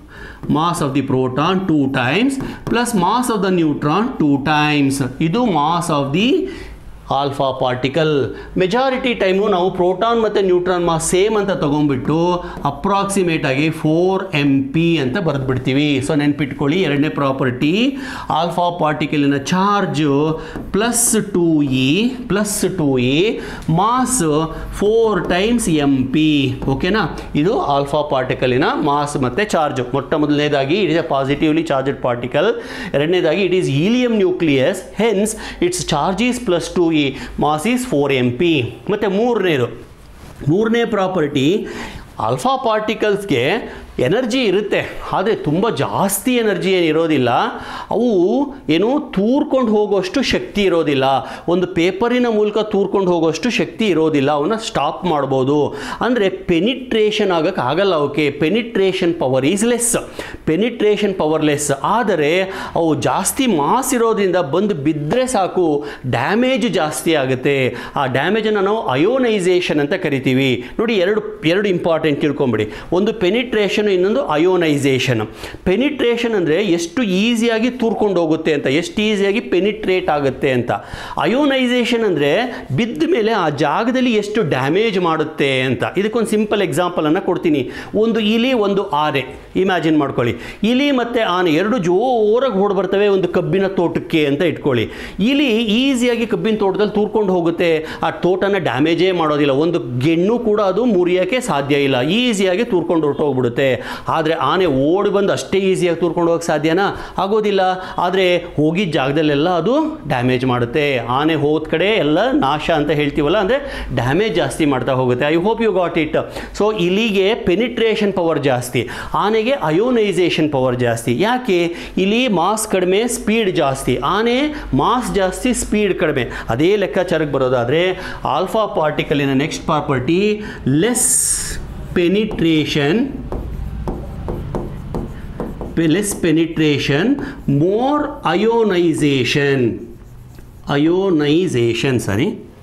mass of the proton 2 times plus mass of the neutron 2 times ಇದು mass of the alpha particle majority time ನಾವು ಪ್ರೋಟಾನ್ ಮತ್ತು ನ್ಯೂಟ್ರಾನ್ ಮಾಸ್ ಸೇಮ್ ಅಂತ ತೊಗೊಂಡ್ಬಿಟ್ಟು ಅಪ್ರಾಕ್ಸಿಮೇಟ್ ಆಗಿ ಫೋರ್ ಎಮ್ ಪಿ ಅಂತ ಬರೆದ್ಬಿಡ್ತೀವಿ so ನೆನ್ಪಿಟ್ಕೊಳ್ಳಿ ಎರಡನೇ ಪ್ರಾಪರ್ಟಿ ಆಲ್ಫಾ ಪಾರ್ಟಿಕಲಿನ charge plus two E plus two E mass four times M P ಓಕೆನಾ ಇದು ಆಲ್ಫಾ ಪಾರ್ಟಿಕಲಿನ ಮಾಸ್ ಮತ್ತು ಚಾರ್ಜ್ ಮೊಟ್ಟ ಮೊದಲನೇದಾಗಿ it is a positively charged particle ಎರಡನೇದಾಗಿ it is helium nucleus hence its charge is plus two E mass is four M P ಮತ್ತು ಮೂರನೇದು ಮೂರನೇ ಪ್ರಾಪರ್ಟಿ ಆಲ್ಫಾ ಪಾರ್ಟಿಕಲ್ಸ್ಗೆ ಎನರ್ಜಿ ಇರುತ್ತೆ ಆದರೆ ತುಂಬ ಜಾಸ್ತಿ ಎನರ್ಜಿ ಏನು ಇರೋದಿಲ್ಲ ಅವು ಏನು ತೂರ್ಕೊಂಡು ಹೋಗೋಷ್ಟು ಶಕ್ತಿ ಇರೋದಿಲ್ಲ ಒಂದು ಪೇಪರಿನ ಮೂಲಕ ತೂರ್ಕೊಂಡು ಹೋಗೋಷ್ಟು ಶಕ್ತಿ ಇರೋದಿಲ್ಲ ಅವನ್ನ ಸ್ಟಾಪ್ ಮಾಡ್ಬೋದು ಅಂದರೆ ಪೆನಿಟ್ರೇಷನ್ ಆಗೋಕ್ಕೆ ಆಗಲ್ಲ ಅವಕ್ಕೆ penetration power is less penetration power less ಆದರೆ ಅವು ಜಾಸ್ತಿ ಮಾಸ್ ಇರೋದ್ರಿಂದ ಬಂದು ಬಿದ್ದರೆ ಸಾಕು ಡ್ಯಾಮೇಜ್ ಜಾಸ್ತಿ ಆಗುತ್ತೆ ಆ ಡ್ಯಾಮೇಜನ್ನು ನಾವು ಅಯೋನೈಸೇಷನ್ ಅಂತ ಕರಿತೀವಿ ನೋಡಿ ಎರಡು ಎರಡು ಇಂಪಾರ್ಟೆಂಟ್ ತಿಳ್ಕೊಂಬಿಡಿ ಒಂದು ಪೆನಿಟ್ರೇಷನ್ ಇನ್ನೊಂದು ಅಯೋನೈಸೇಷನ್ ಪೆನಿಟ್ರೇಷನ್ ಅಂದರೆ ಎಷ್ಟು ಈಸಿಯಾಗಿ ತೂರ್ಕೊಂಡು ಹೋಗುತ್ತೆ ಅಂತ ಎಷ್ಟು ಈಸಿಯಾಗಿ ಪೆನಿಟ್ರೇಟ್ ಆಗುತ್ತೆ ಅಂತ ಅಯೋನೈಸೇಷನ್ ಅಂದರೆ ಬಿದ್ದ ಮೇಲೆ ಆ ಜಾಗದಲ್ಲಿ ಎಷ್ಟು ಡ್ಯಾಮೇಜ್ ಮಾಡುತ್ತೆ ಅಂತ ಇದಕ್ಕೊಂದು ಸಿಂಪಲ್ ಎಕ್ಸಾಂಪಲನ್ನು ಕೊಡ್ತೀನಿ ಒಂದು ಇಲಿ ಒಂದು ಆನೆ ಇಮ್ಯಾಜಿನ್ ಮಾಡ್ಕೊಳ್ಳಿ ಇಲಿ ಮತ್ತು ಆನೆ ಎರಡು ಜೋರಾಗಿ ಓಡ್ ಬರ್ತವೆ ಒಂದು ಕಬ್ಬಿನ ತೋಟಕ್ಕೆ ಅಂತ ಇಟ್ಕೊಳ್ಳಿ ಇಲಿ ಈಸಿಯಾಗಿ ಕಬ್ಬಿನ ತೋಟದಲ್ಲಿ ತೂರ್ಕೊಂಡು ಹೋಗುತ್ತೆ ಆ ತೋಟನ ಡ್ಯಾಮೇಜೇ ಮಾಡೋದಿಲ್ಲ ಒಂದು ಗೆಣ್ಣು ಕೂಡ ಅದು ಮುರಿಯೋಕ್ಕೆ ಸಾಧ್ಯ ಇಲ್ಲ ಈಸಿಯಾಗಿ ತೂರ್ಕೊಂಡು ಹೊರಟೋಗ್ಬಿಡುತ್ತೆ ಆದರೆ ಆನೆ ಓಡಿ ಬಂದು ಅಷ್ಟೇ ಈಸಿಯಾಗಿ ತೂರ್ಕೊಂಡು ಹೋಗಕ್ಕೆ ಸಾಧ್ಯನಾ ಆಗೋದಿಲ್ಲ ಆದರೆ ಹೋಗಿದ್ದ ಜಾಗದಲ್ಲೆಲ್ಲ ಅದು ಡ್ಯಾಮೇಜ್ ಮಾಡುತ್ತೆ ಆನೆ ಹೋದ ಕಡೆ ಎಲ್ಲ ನಾಶ ಅಂತ ಹೇಳ್ತೀವಲ್ಲ ಅಂದರೆ ಡ್ಯಾಮೇಜ್ ಜಾಸ್ತಿ ಮಾಡ್ತಾ ಹೋಗುತ್ತೆ I hope you got it so ಇಲಿಗೆ ಪೆನಿಟ್ರೇಷನ್ ಪವರ್ ಜಾಸ್ತಿ ಆನೆಗೆ ಅಯೋನೈಸೇಷನ್ ಪವರ್ ಜಾಸ್ತಿ ಯಾಕೆ ಇಲ್ಲಿ ಮಾಸ್ ಕಡಿಮೆ ಸ್ಪೀಡ್ ಜಾಸ್ತಿ ಆನೆ ಮಾಸ್ ಜಾಸ್ತಿ ಸ್ಪೀಡ್ ಕಡಿಮೆ ಅದೇ ಲೆಕ್ಕಾಚಾರಕ್ಕೆ ಬರೋದಾದರೆ ಆಲ್ಫಾ ಪಾರ್ಟಿಕಲಿನ next property less penetration less penetration more ionization ionization sorry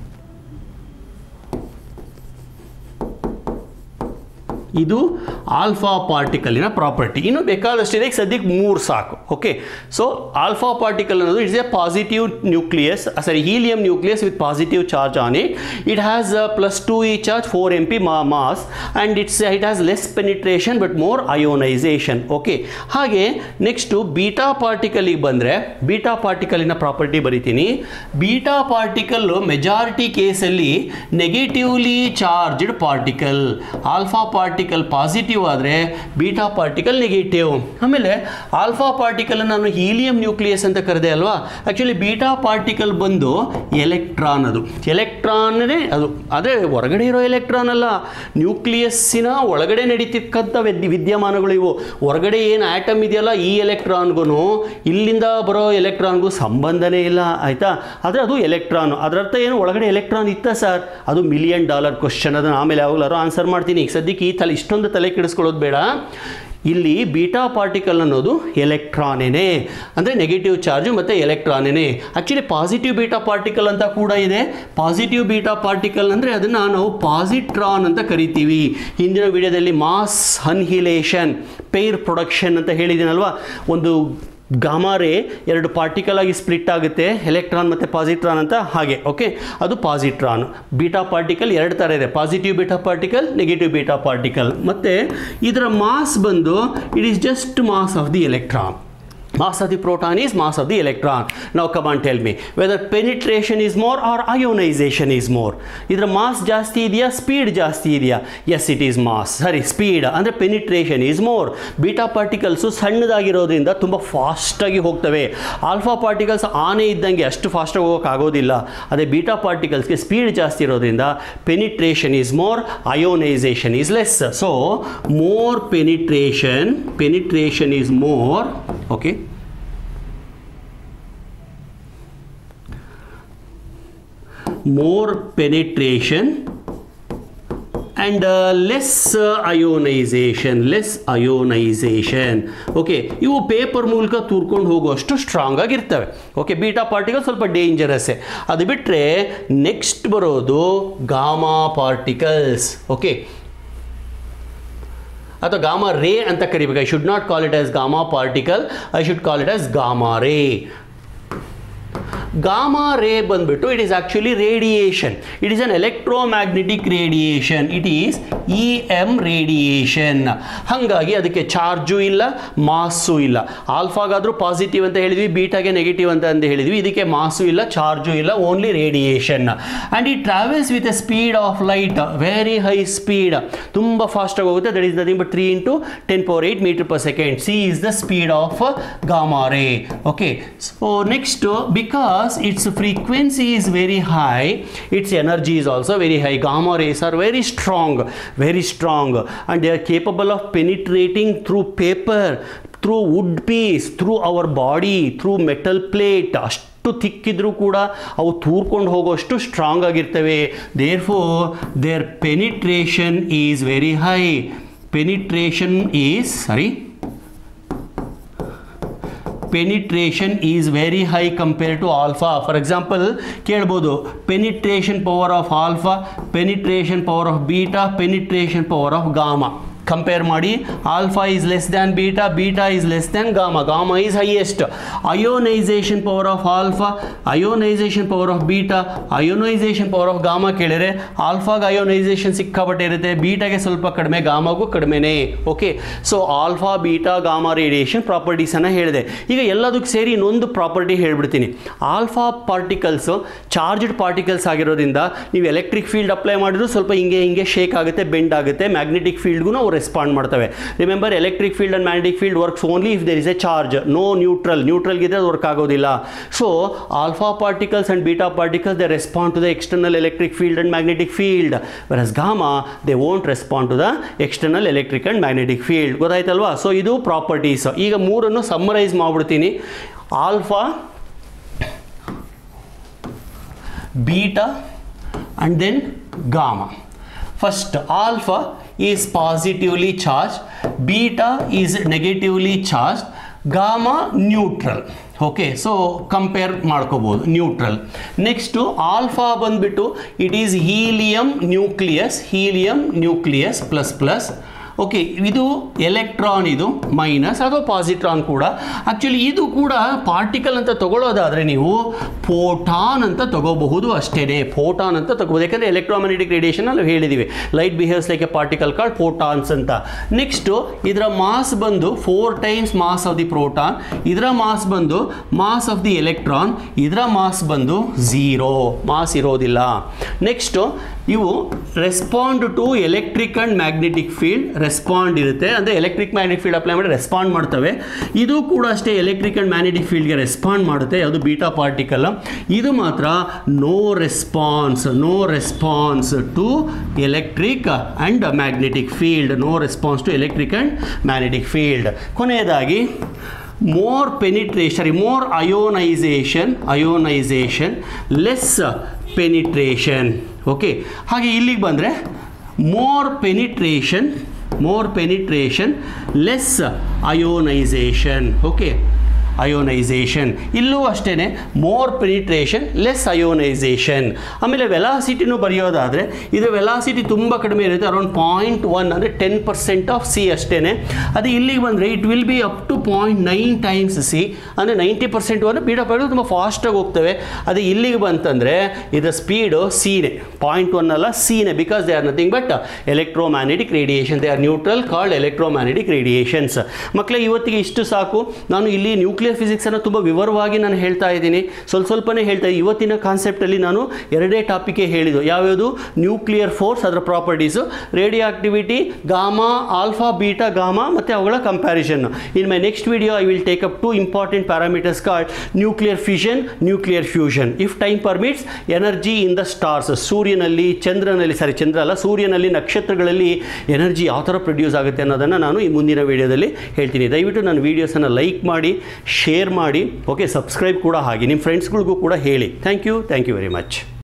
ಇದು ಆಲ್ಫಾ ಪಾರ್ಟಿಕಲಿನ ಪ್ರಾಪರ್ಟಿ ಇನ್ನು ಬೇಕಾದಷ್ಟಿದೆ ಈಗ ಸದ್ಯಕ್ಕೆ ಮೂರು ಸಾಕು ಓಕೆ ಸೊ ಆಲ್ಫಾ ಪಾರ್ಟಿಕಲ್ ಅನ್ನೋದು it's a positive nucleus sorry helium nucleus with positive charge on it it has plus two E charge four M P mass and it's it has less penetration but more ionization okay ಹಾಗೆ next beta ಪಾರ್ಟಿಕಲಿಗೆ ಬಂದರೆ beta ಪಾರ್ಟಿಕಲಿನ property ಬರಿತೀನಿ beta particle majority ಕೇಸಲ್ಲಿ negatively charged particle alpha particle positive ಆದರೆ beta particle negative ಆಮೇಲೆ alpha particle ನಾನು helium nucleus ಅಂತ ಕರೆದೆ ಅಲ್ವಾ ಆ್ಯಕ್ಚುಲಿ ಬೀಟಾ ಪಾರ್ಟಿಕಲ್ ಬಂದು ಎಲೆಕ್ಟ್ರಾನ್ ಅದು ಎಲೆಕ್ಟ್ರಾನ್ನೇ ಅದು ಆದರೆ ಹೊರಗಡೆ ಇರೋ ಎಲೆಕ್ಟ್ರಾನ್ ಅಲ್ಲ ನ್ಯೂಕ್ಲಿಯಸ್ಸಿನ ಒಳಗಡೆ ನಡೀತಿಕ್ಕಂಥ ವಿದ್ಯ ವಿದ್ಯಮಾನಗಳು ಇವು ಹೊರಗಡೆ ಏನು ಆಟಮ್ ಇದೆಯಲ್ಲ ಈ ಎಲೆಕ್ಟ್ರಾನ್ಗೂ ಇಲ್ಲಿಂದ ಬರೋ ಎಲೆಕ್ಟ್ರಾನ್ಗೂ ಸಂಬಂಧನೇ ಇಲ್ಲ ಆಯಿತಾ ಆದರೆ ಅದು ಎಲೆಕ್ಟ್ರಾನ್ ಅದರ ಅರ್ಥ ಏನು ಒಳಗಡೆ ಎಲೆಕ್ಟ್ರಾನ್ ಇತ್ತ ಸರ್ ಅದು ಮಿಲಿಯನ್ ಡಾಲರ್ ಕ್ವಶನ್ ಅದನ್ನು ಆಮೇಲೆ ಯಾವಾಗಲಾರು ಆನ್ಸರ್ ಮಾಡ್ತೀನಿ ಈಗ ಸದ್ಯಕ್ಕೆ ಈ ತಲೆ ಇಷ್ಟೊಂದು ತಲೆ ಕೆಡಿಸ್ಕೊಳ್ಳೋದು ಬೇಡ ಇಲ್ಲಿ ಬೀಟಾ ಪಾರ್ಟಿಕಲ್ ಅನ್ನೋದು ಎಲೆಕ್ಟ್ರಾನೇನೆ ಅಂದರೆ ನೆಗೆಟಿವ್ ಚಾರ್ಜು ಮತ್ತು ಎಲೆಕ್ಟ್ರಾನೇನೆ ಆ್ಯಕ್ಚುಲಿ ಪಾಸಿಟಿವ್ ಬೀಟಾ ಪಾರ್ಟಿಕಲ್ ಅಂತ ಕೂಡ ಇದೆ ಪಾಸಿಟಿವ್ ಬೀಟಾ ಪಾರ್ಟಿಕಲ್ ಅಂದರೆ ಅದನ್ನು ನಾವು ಪಾಸಿಟ್ರಾನ್ ಅಂತ ಕರಿತೀವಿ ಹಿಂದಿನ ವಿಡಿಯೋದಲ್ಲಿ ಮಾಸ್ ಅನ್ಹಿಲೇಷನ್ ಪೇರ್ ಪ್ರೊಡಕ್ಷನ್ ಅಂತ ಹೇಳಿದ್ದೀನಲ್ವಾ ಒಂದು ಗಾಮಾರೆ ಎರಡು ಪಾರ್ಟಿಕಲ್ ಆಗಿ ಸ್ಪ್ಲಿಟ್ ಆಗುತ್ತೆ ಎಲೆಕ್ಟ್ರಾನ್ ಮತ್ತು ಪಾಸಿಟ್ರಾನ್ ಅಂತ ಹಾಗೆ ಓಕೆ ಅದು ಪಾಸಿಟ್ರಾನ್ ಬೀಟಾ ಪಾರ್ಟಿಕಲ್ ಎರಡು ಥರ ಇದೆ positive beta particle negative beta particle ಮತ್ತು ಇದರ ಮಾಸ್ ಬಂದು it is just mass of the electron mass of the proton is mass of the electron now come on tell me whether penetration is more or ionization is more ಇದರ mass ಜಾಸ್ತಿ ಇದೆಯಾ speed ಜಾಸ್ತಿ ಇದೆಯಾ yes it is mass ಸರಿ speed ಅಂದರೆ penetration is more beta particles ಸಣ್ಣದಾಗಿರೋದ್ರಿಂದ ತುಂಬ ಫಾಸ್ಟಾಗಿ ಹೋಗ್ತವೆ ಆಲ್ಫಾ ಪಾರ್ಟಿಕಲ್ಸ್ ಆನೆ ಇದ್ದಂಗೆ ಅಷ್ಟು ಫಾಸ್ಟಾಗಿ ಹೋಗೋಕ್ಕಾಗೋದಿಲ್ಲ ಅದೇ ಬೀಟಾ ಪಾರ್ಟಿಕಲ್ಸ್ಗೆ ಸ್ಪೀಡ್ ಜಾಸ್ತಿ ಇರೋದ್ರಿಂದ penetration is more ionization is less so more penetration penetration is more okay more penetration and uh, less uh, ionization less ionization okay ಇವು ಪೇಪರ್ ಮೂಲಕ ತೂರ್ಕೊಂಡು ಹೋಗುವಷ್ಟು ಸ್ಟ್ರಾಂಗ್ ಆಗಿರ್ತವೆ ಓಕೆ ಬೀಟಾ ಪಾರ್ಟಿಕಲ್ ಸ್ವಲ್ಪ ಡೇಂಜರಸ್ಸೇ ಅದು ಬಿಟ್ಟರೆ ನೆಕ್ಸ್ಟ್ ಬರೋದು ಗಾಮಾ ಪಾರ್ಟಿಕಲ್ಸ್ ಓಕೆ ಅಥವಾ ಗಾಮಾ ರೇ ಅಂತ ಕರಿಬೇಕು I should not call it as gamma particle I should call it as gamma ray gamma ray ಬಂದ್ಬಿಟ್ಟು it is actually radiation it is an electromagnetic radiation it is E M radiation ಹಾಗಾಗಿ ಅದಕ್ಕೆ charge ಇಲ್ಲ ಮಾಸು ಇಲ್ಲ ಆಲ್ಫಾಗಾದರೂ positive ಅಂತ ಹೇಳಿದ್ವಿ ಬೀಟಾಗೆ negative ಅಂತ ಅಂತ ಹೇಳಿದ್ವಿ ಇದಕ್ಕೆ ಮಾಸು ಇಲ್ಲ ಚಾರ್ಜು ಇಲ್ಲ only radiation and it travels with a speed of light very high speed ತುಂಬ ಫಾಸ್ಟಾಗಿ ಹೋಗುತ್ತೆ that is nothing but three into ten power eight metre per second C is the speed of gamma ray okay so next because its frequency is very high its energy is also very high gamma rays are very strong very strong and they are capable of penetrating through paper through wood piece through our body through metal plate ಅಷ್ಟು ತಿಕ್ಕಿದ್ರೂ ಕೂಡ ಅವು ತೂರ್ಕೊಂಡು ಹೋಗೋಷ್ಟು strong ಆಗಿರ್ತವೆ therefore there penetration is very high penetration is sorry penetration is very high compare to alpha for example ಕೇಳ್ಬೋದು penetration power of alpha penetration power of beta penetration power of gamma compare ಮಾಡಿ alpha is less than beta beta is less than gamma gamma is highest ionization power of alpha ionization power of beta ionization power of gamma ಕೇಳಿದ್ರೆ ಆಲ್ಫಾಗೆ ionisation ಸಿಕ್ಕಾಪಟ್ಟೆ ಇರುತ್ತೆ ಬೀಟಾಗೆ ಸ್ವಲ್ಪ ಕಡಿಮೆ ಗಾಮಾಗೂ ಕಡಿಮೆನೇ okay so alpha beta gamma radiation ಪ್ರಾಪರ್ಟೀಸನ್ನು ಹೇಳಿದೆ ಈಗ ಎಲ್ಲದಕ್ಕೆ ಸೇರಿ ಇನ್ನೊಂದು ಪ್ರಾಪರ್ಟಿ ಹೇಳ್ಬಿಡ್ತೀನಿ ಆಲ್ಫಾ ಪಾರ್ಟಿಕಲ್ಸು ಚಾರ್ಜ್ಡ್ ಪಾರ್ಟಿಕಲ್ಸ್ ಆಗಿರೋದ್ರಿಂದ ನೀವು ಎಲೆಕ್ಟ್ರಿಕ್ ಫೀಲ್ಡ್ ಅಪ್ಲೈ ಮಾಡಿದ್ರು ಸ್ವಲ್ಪ ಹಿಂಗೆ ಹಿಂಗೆ ಶೇಕ್ ಆಗುತ್ತೆ ಬೆಂಡ್ ಆಗುತ್ತೆ ಮ್ಯಾಗ್ನೆಟಿಕ್ ಫೀಲ್ಡ್ಗೂ ನಾವು ರೆಸ್ಪಾಂಡ್ ಮಾಡ್ತವೆ remember electric field and magnetic field works only if there is a charge no neutral ನ್ಯೂಟ್ರಲ್ಗಿದ್ರೆ ಅದು ವರ್ಕ್ ಆಗೋದಿಲ್ಲ so alpha particles and beta particles they respond to the external electric field and magnetic field versus gamma they won't respond to the external electric and magnetic field ಗೊತ್ತಾಯ್ತಲ್ವಾ so ಇದು properties ಈಗ ಮೂರನ್ನು summarize ಮಾಡ್ಬಿಡ್ತೀನಿ alpha beta and then gamma first alpha is positively charged beta is negatively charged gamma neutral okay so compare ಮಾಡ್ಕೋಬೋದು neutral next alpha ಬಂದ್ಬಿಟ್ಟು it is helium nucleus helium nucleus plus plus okay ಇದು electron ಇದು minus ಅಥವಾ positron ಕೂಡ actually ಇದು ಕೂಡ particle ಅಂತ ತಗೊಳ್ಳೋದಾದರೆ ನೀವು ಫೋಟಾನ್ ಅಂತ ತಗೋಬಹುದು ಅಷ್ಟೇ ಫೋಟಾನ್ ಅಂತ ತಗೋಬೋದು ಯಾಕಂದರೆ ಎಲೆಕ್ಟ್ರೋಮ್ಯಾಗ್ನೆಟಿಕ್ ರೇಡಿಯೇಷನ್ ಅಲ್ಲಿ ಹೇಳಿದ್ದೀವಿ light behaves like a particle called photons ಅಂತ ನೆಕ್ಸ್ಟು ಇದರ ಮಾಸ್ ಬಂದು four times mass of the proton ಇದರ ಮಾಸ್ ಬಂದು ಮಾಸ್ ಆಫ್ ದಿ ಎಲೆಕ್ಟ್ರಾನ್ ಇದರ ಮಾಸ್ ಬಂದು ಝೀರೋ ಮಾಸ್ ಇರೋದಿಲ್ಲ ನೆಕ್ಸ್ಟು ಇವು respond to electric and magnetic field respond ಇರುತ್ತೆ ಅಂದರೆ ಎಲೆಕ್ಟ್ರಿಕ್ ಮ್ಯಾಗ್ನೆಟಿಕ್ ಫೀಲ್ಡ್ ಅಪ್ಲೈ ಮಾಡಿ ರೆಸ್ಪಾಂಡ್ ಮಾಡ್ತವೆ ಇದು ಕೂಡ ಅಷ್ಟೇ ಎಲೆಕ್ಟ್ರಿಕ್ ಆ್ಯಂಡ್ ಮ್ಯಾಗ್ನೆಟಿಕ್ ಫೀಲ್ಡ್ಗೆ ರೆಸ್ಪಾಂಡ್ ಮಾಡುತ್ತೆ ಅದು ಬೀಟಾ ಪಾರ್ಟಿಕಲ್ ಇದು ಮಾತ್ರ no response no response to electric and magnetic field no response to electric and magnetic field ಕೊನೆಯದಾಗಿ more penetration more ionization ionization less penetration okay ಹಾಗೆ ಇಲ್ಲಿಗೆ ಬಂದರೆ more penetration more penetration less ionization okay ionization ಇಲ್ಲೂ ಅಷ್ಟೇ more penetration less ionisation ಆಮೇಲೆ ವೆಲಾಸಿಟಿನೂ ಬರೆಯೋದಾದರೆ ಇದು velocity ತುಂಬ ಕಡಿಮೆ ಇರುತ್ತೆ ಅರೌಂಡ್ ಪಾಯಿಂಟ್ ಒನ್ ಅಂದರೆ ಟೆನ್ ಪರ್ಸೆಂಟ್ ಆಫ್ ಸಿ ಅಷ್ಟೇ ಅದು ಇಲ್ಲಿಗೆ ಬಂದರೆ it will be up to point nine times C ಅಂದರೆ ನೈಂಟಿ ಪರ್ಸೆಂಟ್ ಅಂದರೆ ಬೀಡ ಪಡೆದು ತುಂಬ ಫಾಸ್ಟಾಗಿ ಹೋಗ್ತವೆ ಅದು ಇಲ್ಲಿಗೆ ಬಂತಂದರೆ ಇದರ ಸ್ಪೀಡು ಸಿನೇ ಪಾಯಿಂಟ್ ಒನ್ ಅಲ್ಲ ಸಿನೇ because they are nothing but electromagnetic radiation they are neutral called electromagnetic radiations ಮಕ್ಕಳೇ ಇವತ್ತಿಗೆ ಇಷ್ಟು ಸಾಕು ನಾನು ಇಲ್ಲಿ ನ್ಯೂಕ್ಲಿಯರ್ ನ್ಯೂಕ್ಲಿಯರ್ ಫಿಸಿಕ್ಸನ್ನು ತುಂಬ ವಿವರವಾಗಿ ನಾನು ಹೇಳ್ತಾ ಇದ್ದೀನಿ ಸ್ವಲ್ಪ ಸ್ವಲ್ಪನೇ ಹೇಳ್ತಾ ಇದ್ದೀನಿ ಇವತ್ತಿನ ಕಾನ್ಸೆಪ್ಟಲ್ಲಿ ನಾನು ಎರಡೇ ಟಾಪಿಕ್ಗೆ ಹೇಳಿದ್ದು ಯಾವ್ಯಾವುದು ನ್ಯೂಕ್ಲಿಯರ್ ಫೋರ್ಸ್ ಅದರ properties radioactivity gamma alpha beta gamma ಮತ್ತು ಅವುಗಳ comparison in my next video I will take up two important parameters card nuclear fission nuclear fusion if time permits energy in the stars ಸೂರ್ಯನಲ್ಲಿ ಚಂದ್ರನಲ್ಲಿ sorry ಚಂದ್ರ ಅಲ್ಲ ಸೂರ್ಯನಲ್ಲಿ ನಕ್ಷತ್ರಗಳಲ್ಲಿ energy ಯಾವ ಥರ produce ಆಗುತ್ತೆ ಅನ್ನೋದನ್ನು ನಾನು ಈ ಮುಂದಿನ ವಿಡಿಯೋದಲ್ಲಿ ಹೇಳ್ತೀನಿ ದಯವಿಟ್ಟು ನನ್ನ ವೀಡಿಯೋಸನ್ನು ಲೈಕ್ ಮಾಡಿ ಶೇರ್ ಮಾಡಿ ಓಕೆ ಸಬ್ಸ್ಕ್ರೈಬ್ ಕೂಡ ಹಾಗೆ ನಿಮ್ಮ ಫ್ರೆಂಡ್ಸ್ಗಳಿಗೂ ಕೂಡ ಹೇಳಿ thank you thank you very much